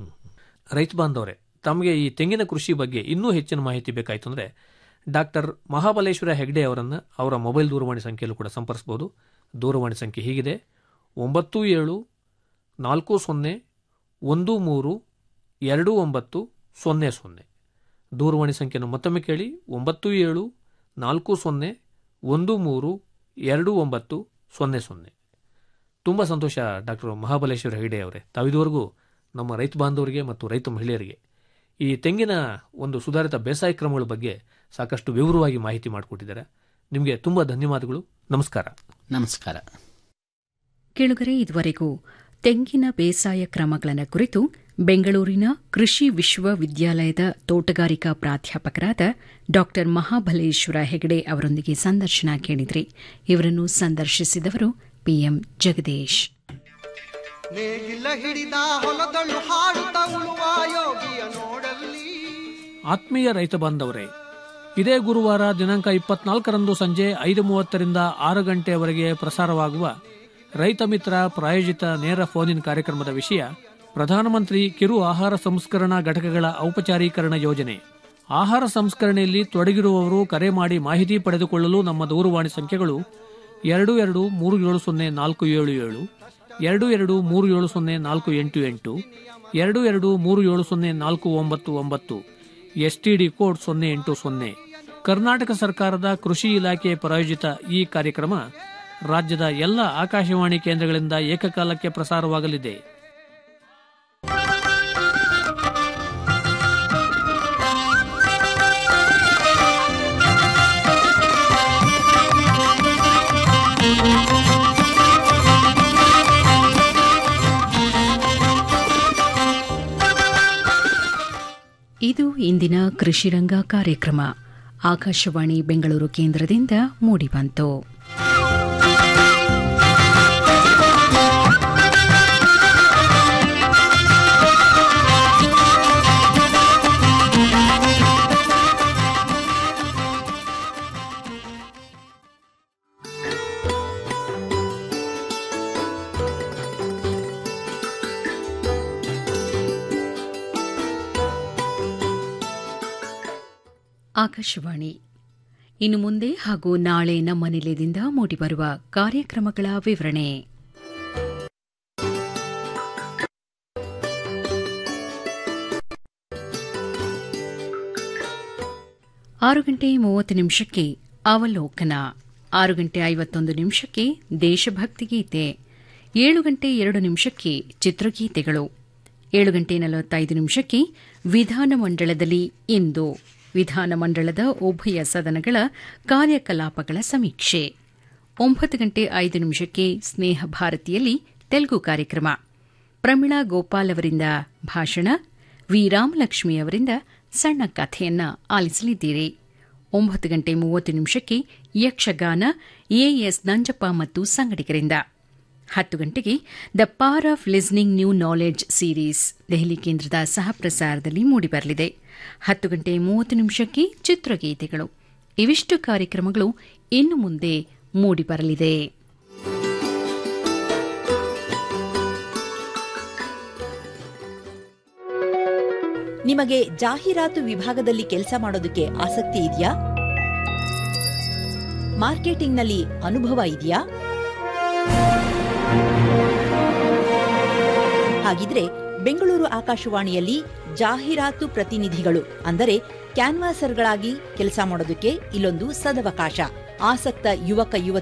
ರೈತ ಬಾಂಧವರೇ ತಮಗೆ ಈ ತೆಂಗಿನ ಕೃಷಿ ಬಗ್ಗೆ ಇನ್ನೂ ಹೆಚ್ಚಿನ ಮಾಹಿತಿ ಬೇಕಾಯಿತು ಅಂದರೆ ಡಾಕ್ಟರ್ ಮಹಾಬಲೇಶ್ವರ ಹೆಗ್ಡೆ ಅವರನ್ನು ಅವರ ಮೊಬೈಲ್ ದೂರವಾಣಿ ಸಂಖ್ಯೆಯಲ್ಲೂ ಕೂಡ ಸಂಪರ್ಸ್ಬೋದು ದೂರವಾಣಿ ಸಂಖ್ಯೆ ಹೀಗಿದೆ ಒಂಬತ್ತು ಏಳು ನಾಲ್ಕು ಸೊನ್ನೆ ಒಂದು ಮೂರು ಎರಡು ಒಂಬತ್ತು ಸೊನ್ನೆ ಸೊನ್ನೆ ದೂರವಾಣಿ ಸಂಖ್ಯೆಯನ್ನು ಮತ್ತೊಮ್ಮೆ ಕೇಳಿ ಒಂಬತ್ತು ಏಳು ನಾಲ್ಕು ಸೊನ್ನೆ ಒಂದು ಮೂರು ಎರಡು ಒಂಬತ್ತು ಸೊನ್ನೆ ಸೊನ್ನೆ ತುಂಬ ಸಂತೋಷ ಡಾಕ್ಟರ್ ಮಹಾಬಲೇಶ್ವರ ಹೆಗಡೆ ಅವರೇ ತಾವಿದುವರೆಗೂ ನಮ್ಮ ರೈತ ಬಾಂಧವರಿಗೆ ಮತ್ತು ರೈತ ಮಹಿಳೆಯರಿಗೆ ಈ ತೆಂಗಿನ ಒಂದು ಸುಧಾರಿತ ಬೇಸಾಯ ಕ್ರಮಗಳ ಬಗ್ಗೆ ಸಾಕಷ್ಟು ವಿವರವಾಗಿ ಮಾಹಿತಿ ಮಾಡಿಕೊಟ್ಟಿದ್ದಾರೆ ನಿಮಗೆ ತುಂಬ ಧನ್ಯವಾದಗಳು ನಮಸ್ಕಾರ ನಮಸ್ಕಾರ ಕೇಳುಗರೆ ಇದುವರೆಗೂ ತೆಂಗಿನ ಬೇಸಾಯ ಕ್ರಮಗಳನ್ನು ಕುರಿತು ಬೆಂಗಳೂರಿನ ಕೃಷಿ ವಿಶ್ವವಿದ್ಯಾಲಯದ ತೋಟಗಾರಿಕಾ ಪ್ರಾಧ್ಯಾಪಕರಾದ ಡಾ ಮಹಾಬಲೇಶ್ವರ ಹೆಗಡೆ ಅವರೊಂದಿಗೆ ಸಂದರ್ಶನ ಕೇಳಿದ್ರಿ ಇವರನ್ನು ಸಂದರ್ಶಿಸಿದವರು ಪಿಎಂ ಜಗದೀಶ್ ನೇಗಿಲ ಹಿಡಿದ ಹೊಲದಳು ಹಾಡುತ್ತ ಉಳುವ ಯೋಗಿಯ ನೋಡಲ್ಲಿ ಆತ್ಮೀಯ ರೈತ ಬಾಂಧವರೇ ಇದೇ ಗುರುವಾರ ದಿನಾಂಕ ಇಪ್ಪತ್ನಾಲ್ಕರಂದು ಸಂಜೆ ಐದು ಮೂವತ್ತರಿಂದ ಆರು ಗಂಟೆಯವರೆಗೆ ಪ್ರಸಾರವಾಗುವ ರೈತ ಮಿತ್ರ ಪ್ರಾಯೋಜಿತ ನೇರ ಫೋನ್ ಇನ್ ಕಾರ್ಯಕ್ರಮದ ವಿಷಯ ಪ್ರಧಾನಮಂತ್ರಿ ಕಿರು ಆಹಾರ ಸಂಸ್ಕರಣಾ ಘಟಕಗಳ ಔಪಚಾರೀಕರಣ ಯೋಜನೆ ಆಹಾರ ಸಂಸ್ಕರಣೆಯಲ್ಲಿ ತೊಡಗಿರುವವರು ಕರೆ ಮಾಡಿ ಮಾಹಿತಿ ಪಡೆದುಕೊಳ್ಳಲು ನಮ್ಮ ದೂರವಾಣಿ ಸಂಖ್ಯೆಗಳು ಎರಡು ಎರಡು ಮೂರು ಏಳು ಸೊನ್ನೆ ನಾಲ್ಕು ಏಳು ಏಳು ಎರಡು ಎರಡು ಮೂರು ಏಳು ಸೊನ್ನೆ ನಾಲ್ಕು ಎಂಟು ಎಂಟು ಎರಡು ಎರಡು ಮೂರು ಏಳು ಸೊನ್ನೆ ನಾಲ್ಕು ಒಂಬತ್ತು ಒಂಬತ್ತು ಎಸ್ಟಿಡಿ ಕೋಡ್ ಸೊನ್ನೆ ಎಂಟು ಸೊನ್ನೆ ಕರ್ನಾಟಕ ಸರ್ಕಾರದ ಕೃಷಿ ಇಲಾಖೆ ಪ್ರಾಯೋಜಿತ ಈ ಕಾರ್ಯಕ್ರಮ ರಾಜ್ಯದ ಎಲ್ಲ ಆಕಾಶವಾಣಿ ಕೇಂದ್ರಗಳಿಂದ ಏಕಕಾಲಕ್ಕೆ ಪ್ರಸಾರವಾಗಲಿದೆ ಇದು ಇಂದಿನ ಕೃಷಿರಂಗ ಕಾರ್ಯಕ್ರಮ ಆಕಾಶವಾಣಿ ಬೆಂಗಳೂರು ಕೇಂದ್ರದಿಂದ ಮೂಡಿಬಂತು ಆಕಾಶವಾಣಿ ಇನ್ನು ಮುಂದೆ ಹಾಗೂ ನಾಳೆ ನಮ್ಮ ನಿಲಯದಿಂದ ಮೂಡಿಬರುವ ಕಾರ್ಯಕ್ರಮಗಳ ವಿವರಣೆ ಆರು ಗಂಟೆ ಮೂವತ್ತು ನಿಮಿಷಕ್ಕೆ ಅವಲೋಕನ ಆರು ಗಂಟೆ ಐವತ್ತೊಂದು ನಿಮಿಷಕ್ಕೆ ದೇಶಭಕ್ತಿ ಗೀತೆ ಏಳು ಗಂಟೆ ಎರಡು ನಿಮಿಷಕ್ಕೆ ಚಿತ್ರಗೀತೆಗಳು ಏಳು ಗಂಟೆ ನಲವತ್ತೈದು ನಿಮಿಷಕ್ಕೆ ವಿಧಾನಮಂಡಲದಲ್ಲಿ ಇಂದು ವಿಧಾನಮಂಡಲದ ಉಭಯ ಸದನಗಳ ಕಾರ್ಯಕಲಾಪಗಳ ಸಮೀಕ್ಷೆ ಒಂಬತ್ತು ಗಂಟೆ ಐದು ನಿಮಿಷಕ್ಕೆ ಸ್ನೇಹ ಭಾರತಿಯಲ್ಲಿ ತೆಲುಗು ಕಾರ್ಯಕ್ರಮ ಪ್ರಮಿಳಾ ಗೋಪಾಲ್ ಅವರಿಂದ ಭಾಷಣ ವಿ ರಾಮಲಕ್ಷ್ಮಿ ಅವರಿಂದ ಸಣ್ಣ ಕಥೆಯನ್ನ ಆಲಿಸಲಿದ್ದೀರಿ ಒಂಬತ್ತು ಗಂಟೆ ಮೂವತ್ತು ನಿಮಿಷಕ್ಕೆ ಯಕ್ಷಗಾನ ಎಎಸ್ ನಂಜಪ್ಪ ಮತ್ತು ಸಂಗಡಿಗರಿಂದ ಹತ್ತು ಗಂಟೆಗೆ the power of listening new knowledge series Delhi ಕೇಂದ್ರದ ಸಹಪ್ರಸಾರದಲ್ಲಿ ಮೂಡಿಬರಲಿದೆ ಹತ್ತು ಗಂಟೆ ಮೂವತ್ತು ನಿಮಿಷಕ್ಕೆ ಚಿತ್ರಗೀತೆಗಳು ಇವಿಷ್ಟು ಕಾರ್ಯಕ್ರಮಗಳು ಇನ್ನು ಮುಂದೆ ಮೂಡಿಬರಲಿದೆ ನಿಮಗೆ ಜಾಹೀರಾತು ವಿಭಾಗದಲ್ಲಿ ಕೆಲಸ ಮಾಡೋದಕ್ಕೆ ಆಸಕ್ತಿ ಇದೆಯಾ ಮಾರ್ಕೆಟಿಂಗ್ನಲ್ಲಿ ಅನುಭವ ಇದೆಯಾ ಹಾಗಿದ್ರೆ ಬೆಂಗಳೂರು ಆಕಾಶವಾಣಿಯಲ್ಲಿ ಜಾಹೀರಾತು ಪ್ರತಿನಿಧಿಗಳು ಅಂದರೆ ಕ್ಯಾನ್ವಾಸರ್ಗಳಾಗಿ ಕೆಲಸ ಮಾಡೋದಕ್ಕೆ ಇಲ್ಲೊಂದು ಸದವಕಾಶ ಆಸಕ್ತ ಯುವಕ ಯುವತಿ